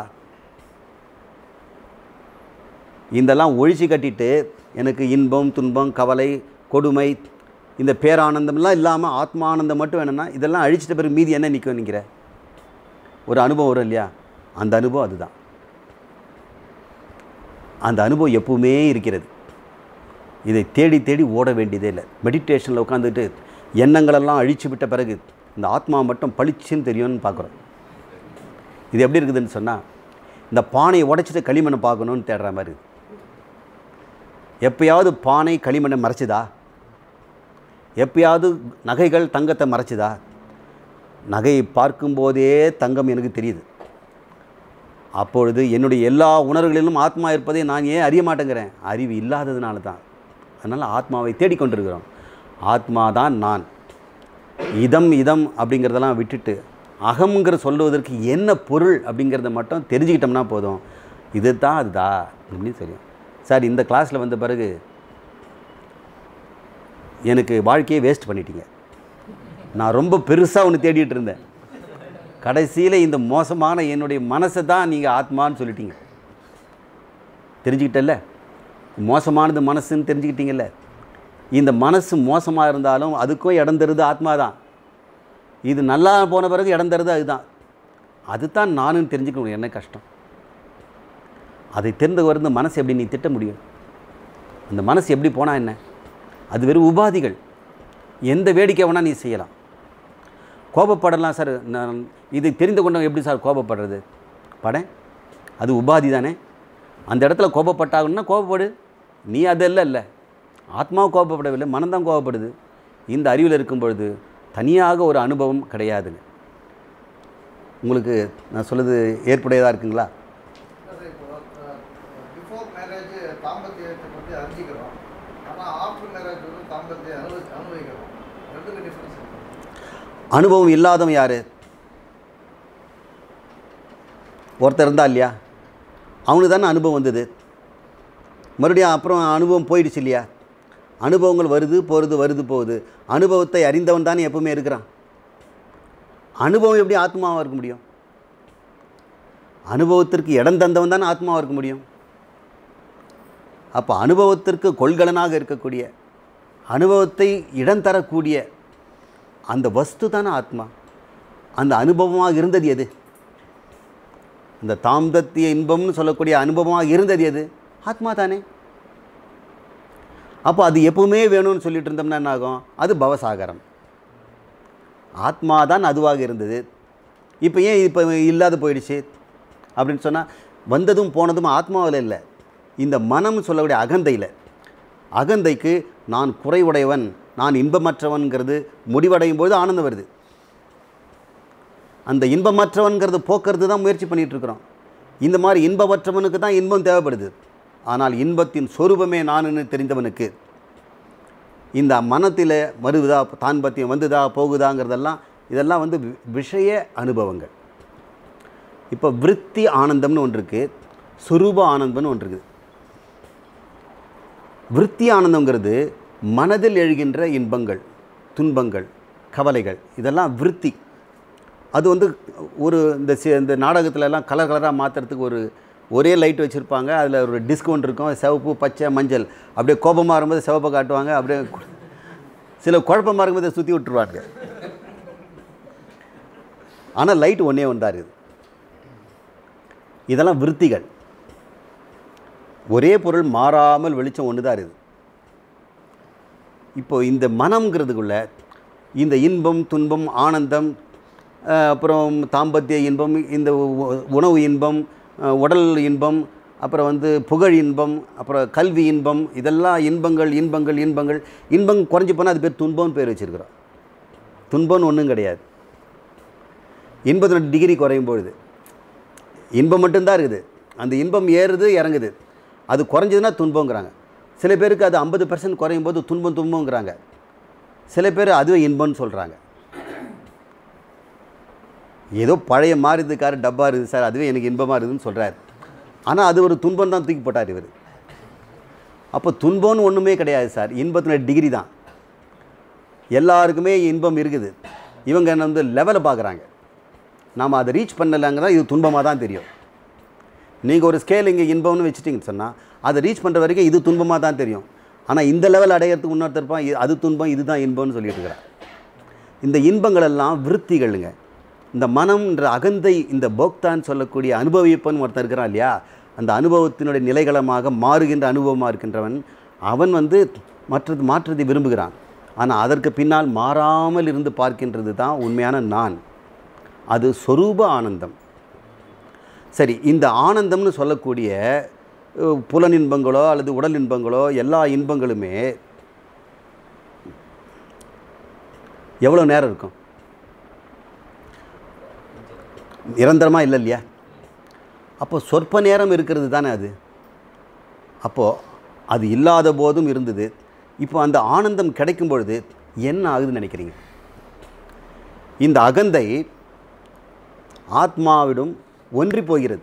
இதெல்லாம் ஒழிச்சு கட்டிட்டு எனக்கு இன்பம் துன்பம் கவலை கொடுமை இந்த பேரானந்தம்லாம் இல்லாமல் ஆத்மானந்தம் மட்டும் வேணும்னா இதெல்லாம் அழிச்சிட்ட பிறகு மீதி என்ன நிற்கும் நிற்கிற ஒரு அனுபவம் வரும் இல்லையா அந்த அனுபவம் அதுதான் அந்த அனுபவம் எப்பவுமே இருக்கிறது இதை தேடி தேடி ஓட வேண்டியதே இல்லை மெடிடேஷனில் உட்காந்துட்டு எண்ணங்களெல்லாம் அழிச்சு விட்ட பிறகு இந்த ஆத்மா மட்டும் பளிச்சுன்னு தெரியும்னு பார்க்குறோம் இது எப்படி இருக்குதுன்னு சொன்னால் இந்த பானையை உடைச்சிட்டு களிமண்ணை பார்க்கணுன்னு தேடுற மாதிரி இருக்கு. எப்பயாவது பானை களிமண்ணை மறைச்சுதா எப்பயாவது நகைகள் தங்கத்தை மறைச்சுதா நகையை பார்க்கும்போதே தங்கம் எனக்கு தெரியுது அப்பொழுது என்னுடைய எல்லா உணர்வுகளிலும் ஆத்மா இருப்பதை நான் ஏன் அறிய மாட்டேங்கிறேன் அறிவு இல்லாததுனால தான் அதனால் ஆத்மாவை தேடிக்கொண்டிருக்கிறோம் ஆத்மா தான் நான் இதம் இதம் அப்படிங்கிறதெல்லாம் விட்டுட்டு அகம்ங்கிற சொல்லுவதற்கு என்ன பொருள் அப்படிங்கிறத மட்டும் தெரிஞ்சுக்கிட்டோம்னா போதும் இது தான் அதுதா அப்படின்னு தெரியும் சார் இந்த கிளாஸில் வந்த பிறகு எனக்கு வாழ்க்கையை வேஸ்ட் பண்ணிட்டீங்க நான் ரொம்ப பெருசாக ஒன்று தேடிட்டு இருந்தேன் கடைசியில் இந்த மோசமான என்னுடைய மனசை தான் நீங்கள் ஆத்மான்னு சொல்லிட்டீங்க தெரிஞ்சுக்கிட்டல்ல மோசமானது மனசுன்னு தெரிஞ்சுக்கிட்டீங்கல்ல இந்த மனசு மோசமாக இருந்தாலும் அதுக்கும் இடம் தருது ஆத்மா தான் இது நல்லா போன பிறகு இடம் தருது அதுதான் அதுதான் நானுன்னு தெரிஞ்சுக்கணும் என்ன கஷ்டம் அதை தெரிந்து வருந்த மனசு எப்படி நீ திட்ட முடியும் அந்த மனசு எப்படி போனால் என்ன அது வெறும் உபாதிகள் எந்த வேடிக்கை வேணால் நீ செய்யலாம் கோபப்படலாம் சார் நான் இதை தெரிந்து கொண்டவங்க எப்படி சார் கோபப்படுறது படேன் அது உபாதி தானே அந்த இடத்துல கோபப்பட்டாகணும்னா கோபப்படு நீ அதெல்லாம் இல்லை ஆத்மாவும் கோபப்படவில்லை மனம்தான் கோபப்படுது இந்த அறிவில் இருக்கும் பொழுது தனியாக ஒரு அனுபவம் கிடையாதுங்க உங்களுக்கு நான் சொல்லுது ஏற்புடையதாக இருக்குங்களா சார் இப்போ பிஃபோர் மேரேஜ் தாம்பத்தியத்தை பற்றி அறிஞ்சிக்கிறோம் ஆனால் ஆஃப்டர் மேரேஜ் வந்து தாம்பத்தியம் அனுபவி அனுபவிக்கிறோம் ரெண்டுக்கு டிஃப்ரென்ஸ் இருக்கு அனுபவம் இல்லாதவன் யார் ஒருத்தர் இருந்தா இல்லையா அவனுக்கு தானே அனுபவம் வந்தது மறுபடியும் அப்புறம் அனுபவம் போயிடுச்சு இல்லையா அனுபவங்கள் வருது போகிறது வருது போகுது அனுபவத்தை அறிந்தவன் தானே எப்பவுமே இருக்கிறான் அனுபவம் எப்படி ஆத்மாவாக இருக்க முடியும் அனுபவத்திற்கு இடம் தந்தவன் தானே ஆத்மாவாக இருக்க முடியும் அப்போ அனுபவத்திற்கு கொள்கலனாக இருக்கக்கூடிய அனுபவத்தை இடம் தரக்கூடிய அந்த வஸ்து தானே ஆத்மா அந்த அனுபவமாக இருந்தது எது அந்த தாம்பத்திய இன்பம்னு சொல்லக்கூடிய அனுபவமாக இருந்தது எது ஆத்மா தானே அப்போ அது எப்பவுமே வேணும்னு சொல்லிட்டு இருந்தோம்னா என்ன ஆகும் அது பவசாகரம் ஆத்மா தான் அதுவாக இருந்தது இப்போ ஏன் இப்போ இல்லாத போயிடுச்சு அப்படின்னு சொன்னால் வந்ததும் போனதும் ஆத்மாவில் இல்லை இந்த மனம் சொல்லக்கூடிய அகந்தையில் அகந்தைக்கு நான் குறைவுடையவன் நான் இன்பமற்றவன்கிறது முடிவடையும் பொழுது ஆனந்தம் வருது அந்த இன்பமற்றவன்கிறது போக்குறது தான் முயற்சி பண்ணிட்டு இருக்கிறோம் இந்த மாதிரி இன்பமற்றவனுக்கு தான் இன்பம் தேவைப்படுது ஆனால் இன்பத்தின் சொரூபமே நானுன்னு தெரிந்தவனுக்கு இந்த மனத்தில் வருதா தான் பத்தியம் வந்துதா போகுதாங்கிறதெல்லாம் இதெல்லாம் வந்து வி- விஷய அனுபவங்கள் இப்போ விருத்தி ஆனந்தம்னு ஒன்று இருக்குது சுரூப ஆனந்தம்னு ஒன்று இருக்குது விருத்தி ஆனந்தங்கிறது மனதில் எழுகின்ற இன்பங்கள் துன்பங்கள் கவலைகள் இதெல்லாம் விருத்தி அது வந்து ஒரு இந்த சி இந்த நாடகத்துல எல்லாம் கலர் கலராக மாற்றுறதுக்கு ஒரு ஒரே லைட் வச்சுருப்பாங்க அதில் ஒரு டிஸ்கவுண்ட் இருக்கும் சிவப்பு பச்சை மஞ்சள் அப்படியே கோபமாக இருக்கும்போது சிவப்பை காட்டுவாங்க அப்படியே கு- சில குழப்பமாக இருக்கும்போது சுற்றி விட்டுருவாங்க ஆனால் லைட் ஒன்றே ஒன்றா இருக்குது இதெல்லாம் விருத்திகள் ஒரே பொருள் மாறாமல் வெளிச்சம் ஒன்று தான் இருக்குது இப்போ இந்த மனம்ங்கிறதுக்குள்ள இந்த இன்பம் துன்பம் ஆனந்தம் அஹ், அப்புறம் தாம்பத்திய இன்பம் இந்த உ- உணவு இன்பம் அஹ், உடல் இன்பம் அப்புறம் வந்து புகழ் இன்பம் அப்புறம் கல்வி இன்பம் இதெல்லாம் இன்பங்கள் இன்பங்கள் இன்பங்கள் இன்பம் குறைஞ்சி போனால் அது பேர் துன்பம்னு பேர் வச்சுருக்கிறோம் துன்பம்னு ஒன்றும் கிடையாது எண்பத்தி டிகிரி குறையும் பொழுது இன்பம் மட்டும்தான் இருக்குது அந்த இன்பம் ஏறுது இறங்குது அது குறைஞ்சதுன்னா துன்பங்கிறாங்க சில பேருக்கு அது ஐம்பது பர்சன்ட் குறையும் போது துன்பம் துன்பங்கிறாங்க சில பேர் அதுவே இன்பம்னு சொல்கிறாங்க ஏதோ பழைய மாறுது கார் டப்பா இருக்குது சார் அதுவே எனக்கு இன்பமாக இருக்குதுன்னு சொல்கிறார் ஆனால் அது ஒரு துன்பம் தான் தூக்கி போட்டார் இவர் அப்போ துன்பம்னு ஒன்றுமே கிடையாது சார் இன்பத்தினுடைய டிகிரி தான் எல்லாருக்குமே இன்பம் இருக்குது இவங்க என்ன வந்து லெவலை பார்க்குறாங்க நாம் அதை ரீச் பண்ணலைங்கன்னா இது துன்பமாக தான் தெரியும் நீங்கள் ஒரு ஸ்கேல் இங்கே இன்பம்னு வச்சுட்டிங்கன்னு சொன்னால் அதை ரீச் பண்ணுற வரைக்கும் இது துன்பமாக தான் தெரியும் ஆனால் இந்த லெவல் அடையிறதுக்கு இன்னொருத்தர் இருப்பான் இது- அது துன்பம் இதுதான் இன்பம்னு சொல்லிட்டு இருக்கிறார் இந்த இன்பங்கள் எல்லாம் விருத்திகளுங்க இந்த மனம்ன்ற அகந்தை இந்த போக்தான்னு சொல்லக்கூடிய அனுபவிப்பன் ஒருத்தன் இருக்கிறான் இல்லையா அந்த அனுபவத்தினுடைய நிலைகளமாக மாறுகின்ற அனுபவமாக இருக்கின்றவன் அவன் வந்து மற்றது மாற்றத்தை விரும்புகிறான் ஆனால் அதற்கு பின்னால் மாறாமல் இருந்து பார்க்கின்றது தான் உண்மையான நான் அது சொரூப ஆனந்தம் சரி இந்த ஆனந்தம்னு சொல்லக்கூடிய அஹ், புலன் இன்பங்களோ அல்லது உடல் இன்பங்களோ எல்லா இன்பங்களுமே எவ்வளோ நேரம் இருக்கும் நிரந்தரமாக இல்லை இல்லையா அப்போ சொற்ப நேரம் இருக்கிறது தானே அது அப்போது அது இல்லாத போதும் இருந்தது இப்போ அந்த ஆனந்தம் கிடைக்கும் பொழுது என்ன ஆகுதுன்னு நினைக்கிறீங்க இந்த அகந்தை ஆத்மாவிடம் ஒன்றி போகிறது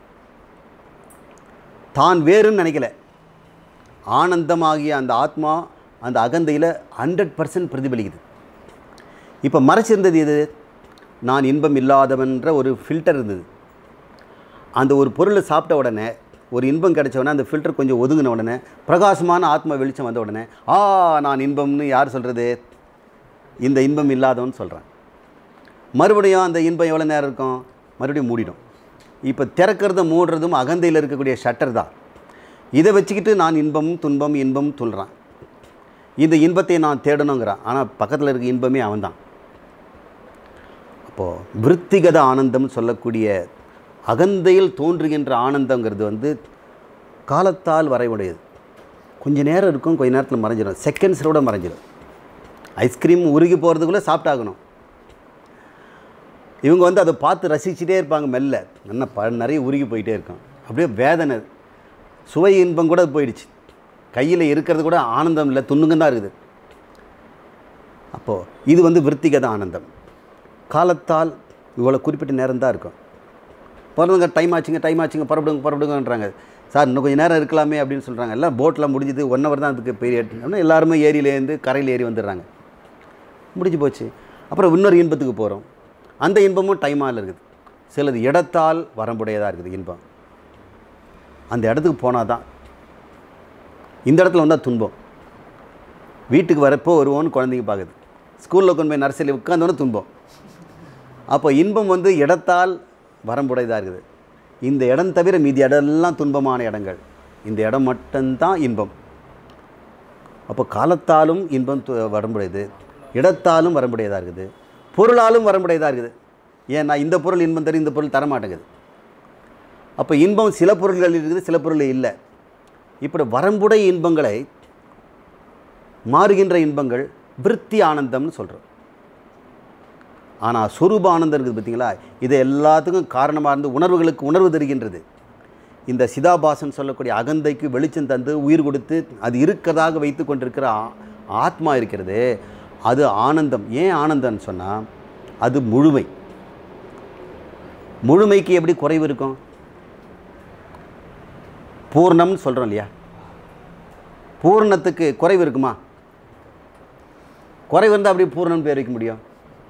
தான் வேறுன்னு நினைக்கல ஆனந்தமாகிய அந்த ஆத்மா அந்த அகந்தையில் ஹண்ட்ரட் பர்சன்ட் பிரதிபலிக்குது இப்போ மறைச்சிருந்தது எது நான் இன்பம் இல்லாதவன்ற ஒரு ஃபில்டர் இருந்தது அந்த ஒரு பொருளை சாப்பிட்ட உடனே ஒரு இன்பம் கிடைச்ச உடனே அந்த ஃபில்டர் கொஞ்சம் ஒதுங்கின உடனே பிரகாசமான ஆத்ம வெளிச்சம் வந்த உடனே ஆ நான் இன்பம்னு யார் சொல்கிறது இந்த இன்பம் இல்லாதவன் சொல்கிறான் மறுபடியும் அந்த இன்பம் எவ்வளோ நேரம் இருக்கும் மறுபடியும் மூடிடும் இப்போ திறக்கிறதும் மூடுறதும் அகந்தையில் இருக்கக்கூடிய ஷட்டர் தான் இதை வச்சுக்கிட்டு நான் இன்பம் துன்பம் இன்பம் சொல்கிறான் இந்த இன்பத்தை நான் தேடணுங்கிறான் ஆனால் பக்கத்தில் இருக்க இன்பமே அவன்தான் அப்போது விருத்திகத ஆனந்தம் சொல்லக்கூடிய அகந்தையில் தோன்றுகின்ற ஆனந்தங்கிறது வந்து காலத்தால் வரைவுடையது கொஞ்ச நேரம் இருக்கும் கொஞ்ச நேரத்தில் மறைஞ்சிடும் செகண்ட்ஸோட மறைஞ்சிடும் ஐஸ்கிரீம் உருகி போகிறதுக்குள்ளே சாப்பிட்டாகணும் இவங்க வந்து அதை பார்த்து ரசிச்சுட்டே இருப்பாங்க மெல்ல நல்லா ப நிறைய உருகி போயிட்டே இருக்கும் அப்படியே வேதனை சுவை இன்பம் கூட போயிடுச்சு கையில் இருக்கிறது கூட ஆனந்தம் இல்லை துண்ணுங்க தான் இருக்குது அப்போது இது வந்து விருத்திகத ஆனந்தம் காலத்தால் இவ்வளோ குறிப்பிட்ட நேரம் தான் இருக்கும் பிறந்தவங்க டைம் ஆச்சுங்க டைம் ஆச்சுங்க புறப்படுங்க புறப்படுங்கன்றாங்க சார் இன்னும் கொஞ்சம் நேரம் இருக்கலாமே அப்படின்னு சொல்கிறாங்க எல்லாம் போட்டில் முடிஞ்சுது ஒன் ஹவர் தான் அதுக்கு பீரியட் அப்படின்னா எல்லாருமே ஏரியிலேருந்து கரையில் ஏறி வந்துடுறாங்க முடிஞ்சு போச்சு அப்புறம் இன்னொரு இன்பத்துக்கு போகிறோம் அந்த இன்பமும் டைமாக இருக்குது சிலது இடத்தால் வரம்புடையதாக இருக்குது இன்பம் அந்த இடத்துக்கு போனால் தான் இந்த இடத்துல வந்தால் துன்பம் வீட்டுக்கு வரப்போ வருவோன்னு குழந்தைங்க பார்க்குது ஸ்கூலில் கொண்டு போய் நர்சரியில் உட்காந்தோன்னே துன்பம் அப்போ இன்பம் வந்து இடத்தால் வரம்புடையதாக இருக்குது இந்த இடம் தவிர மீதி இடம்லாம் துன்பமான இடங்கள் இந்த இடம் மட்டும்தான் இன்பம் அப்போ காலத்தாலும் இன்பம் து- வரம்புடையது இடத்தாலும் வரம்புடையதாக இருக்குது பொருளாலும் வரம்புடையதாக இருக்குது ஏன்னா இந்த பொருள் இன்பம் தரும் இந்த பொருள் தரமாட்டேங்குது அப்போ இன்பம் சில பொருள்கள் இருக்குது சில பொருள் இல்லை இப்படி வரம்புடைய இன்பங்களை மாறுகின்ற இன்பங்கள் விருத்தி ஆனந்தம்னு சொல்கிறோம் ஆனால் சொரூப ஆனந்தம் இருக்குது பார்த்தீங்களா இது எல்லாத்துக்கும் காரணமாக இருந்து உணர்வுகளுக்கு உணர்வு தருகின்றது இந்த சிதாபாசன் சொல்லக்கூடிய அகந்தைக்கு வெளிச்சம் தந்து உயிர் கொடுத்து அது இருக்கிறதாக வைத்து கொண்டிருக்கிற ஆ- ஆத்மா இருக்கிறது அது ஆனந்தம் ஏன் ஆனந்தம்னு சொன்னால் அது முழுமை முழுமைக்கு எப்படி குறைவு இருக்கும் பூர்ணம்னு சொல்கிறோம் இல்லையா பூர்ணத்துக்கு குறைவு இருக்குமா குறைவு இருந்தால் அப்படி பூர்ணம் பேர் வைக்க முடியும்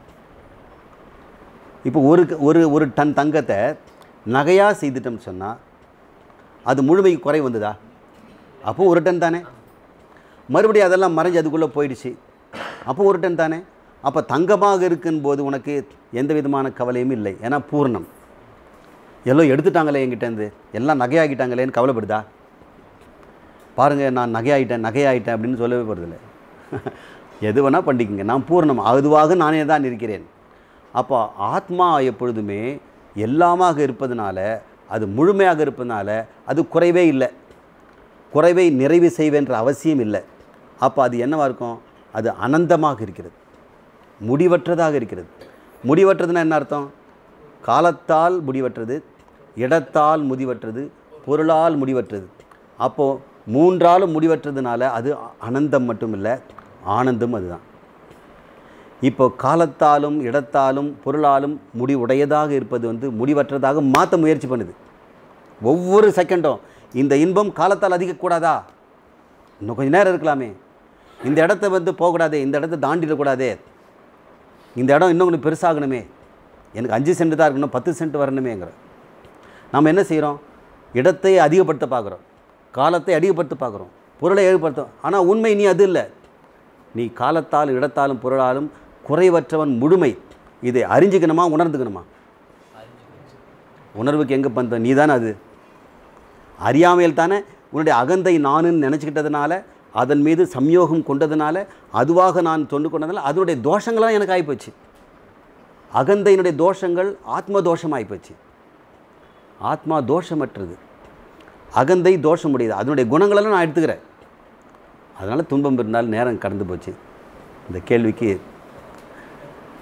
இப்போ ஒரு ஒரு ஒரு டன் தங்கத்தை நகையாக செய்துட்டோம்னு சொன்னால் அது முழுமைக்கு குறை வந்ததா அப்போ ஒரு டன் தானே மறுபடியும் அதெல்லாம் மறைஞ்சு அதுக்குள்ளே போயிடுச்சு அப்போ ஒரு டன் தானே அப்போ தங்கமாக இருக்குன்னு போது உனக்கு எந்த விதமான கவலையும் இல்லை ஏன்னா பூர்ணம் எல்லாம் எடுத்துட்டாங்களே என்கிட்டேருந்து எல்லாம் நகையாகிட்டாங்களேன்னு கவலைப்படுதா பாருங்கள் நான் நகையாயிட்டேன் நகையாயிட்டேன் அப்படின்னு சொல்லவே போகிறதில்ல எது வேணால் பண்ணிக்கங்க நான் பூர்ணம் அதுவாக நானே தான் இருக்கிறேன் அப்போ ஆத்மா எப்பொழுதுமே எல்லாமாக இருப்பதனால அது முழுமையாக இருப்பதனால அது குறைவே இல்லை குறைவை நிறைவு செய்வேன்ற அவசியம் இல்லை அப்போ அது என்னவா இருக்கும் அது அனந்தமாக இருக்கிறது முடிவற்றதாக இருக்கிறது முடிவற்றதுன்னா என்ன அர்த்தம் காலத்தால் முடிவற்றது இடத்தால் முடிவற்றது பொருளால் முடிவற்றது அப்போது மூன்றாலும் முடிவற்றதுனால அது அனந்தம் மட்டும் இல்லை ஆனந்தம் அதுதான் இப்போ காலத்தாலும் இடத்தாலும் பொருளாலும் முடிவுடையதாக இருப்பது வந்து முடிவற்றதாக மாற்ற முயற்சி பண்ணுது ஒவ்வொரு செகண்டும் இந்த இன்பம் காலத்தால் அதிகக்கூடாதா இன்னும் கொஞ்சம் நேரம் இருக்கலாமே இந்த இடத்த வந்து போகக்கூடாதே இந்த இடத்த தாண்டிடக்கூடாதே இந்த இடம் இன்னும் கொஞ்சம் பெருசாகணுமே எனக்கு அஞ்சு சென்ட் தான் இருக்கணும் பத்து சென்ட் வரணுமேங்கிற நாம் என்ன செய்கிறோம் இடத்தை அதிகப்படுத்த பார்க்குறோம் காலத்தை அதிகப்படுத்த பார்க்குறோம் பொருளை ஏற்படுத்தும் ஆனால் உண்மை நீ அது இல்லை நீ காலத்தாலும் இடத்தாலும் பொருளாலும் குறைவற்றவன் முழுமை இதை அறிஞ்சிக்கணுமா உணர்ந்துக்கணுமா உணர்வுக்கு எங்கே பந்த நீ தானே அது அறியாமையில் தானே உன்னுடைய அகந்தை நானுன்னு நினச்சிக்கிட்டதுனால அதன் மீது சம்யோகம் கொண்டதுனால அதுவாக நான் தொண்டு கொண்டதுனால அதனுடைய தோஷங்களாம் எனக்கு ஆகிப்போச்சு அகந்தையினுடைய தோஷங்கள் ஆத்ம தோஷம் ஆகிப்போச்சு ஆத்மா தோஷமற்றது அகந்தை தோஷமுடையது அதனுடைய குணங்களெல்லாம் நான் எடுத்துக்கிறேன் அதனால் துன்பம் இருந்தால் நேரம் கடந்து போச்சு இந்த கேள்விக்கு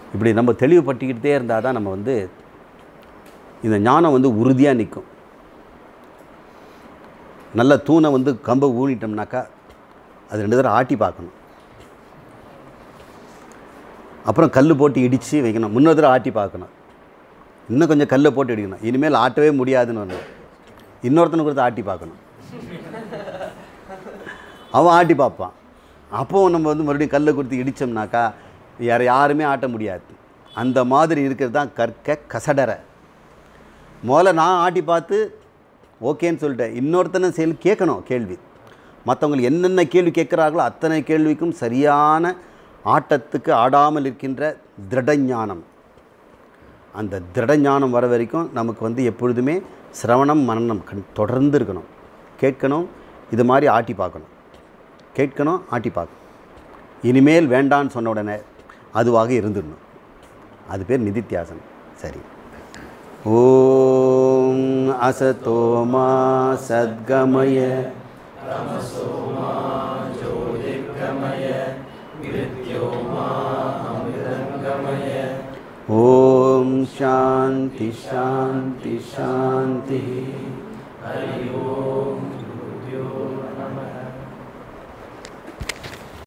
இப்படி நம்ம தெளிவுபட்டுக்கிட்டே இருந்தால் தான் நம்ம வந்து இந்த ஞானம் வந்து உறுதியாக நிற்கும் நல்ல தூணை வந்து கம்பை ஊனிட்டோம்னாக்கா அது ரெண்டு தடவை ஆட்டி பார்க்கணும் அப்புறம் கல் போட்டு இடித்து வைக்கணும் முன்னொரு தடவை ஆட்டி பார்க்கணும் இன்னும் கொஞ்சம் கல்லை போட்டு இடிக்கணும் இனிமேல் ஆட்டவே முடியாதுன்னு ஒன்று இன்னொருத்தனை கொடுத்து ஆட்டி பார்க்கணும் அவன் ஆட்டி பார்ப்பான் அப்போவும் நம்ம வந்து மறுபடியும் கல்லை கொடுத்து இடித்தோம்னாக்கா வேறு யாருமே ஆட்ட முடியாது அந்த மாதிரி இருக்கிறது தான் கற்க கசடற முதல்ல நான் ஆட்டி பார்த்து ஓகேன்னு சொல்லிட்டேன் இன்னொருத்தனை செயல் கேட்கணும் கேள்வி மற்றவங்க என்னென்ன கேள்வி கேட்குறாங்களோ அத்தனை கேள்விக்கும் சரியான ஆட்டத்துக்கு ஆடாமல் இருக்கின்ற திருடஞானம் அந்த திருடஞானம் வர வரைக்கும் நமக்கு வந்து எப்பொழுதுமே சிரவணம் மனனம் கண் தொடர்ந்து இருக்கணும் கேட்கணும் இது மாதிரி ஆட்டி பார்க்கணும் கேட்கணும் ஆட்டி பார்க்கணும் இனிமேல் வேண்டான்னு சொன்ன உடனே அதுவாக இருந்துடணும் அது பேர் நிதித்தியாசனம் சரி ஓம் அசதோமா சத்கமய ஓம் சாந்தி சாந்தி சாந்தி ஹரி ஓம்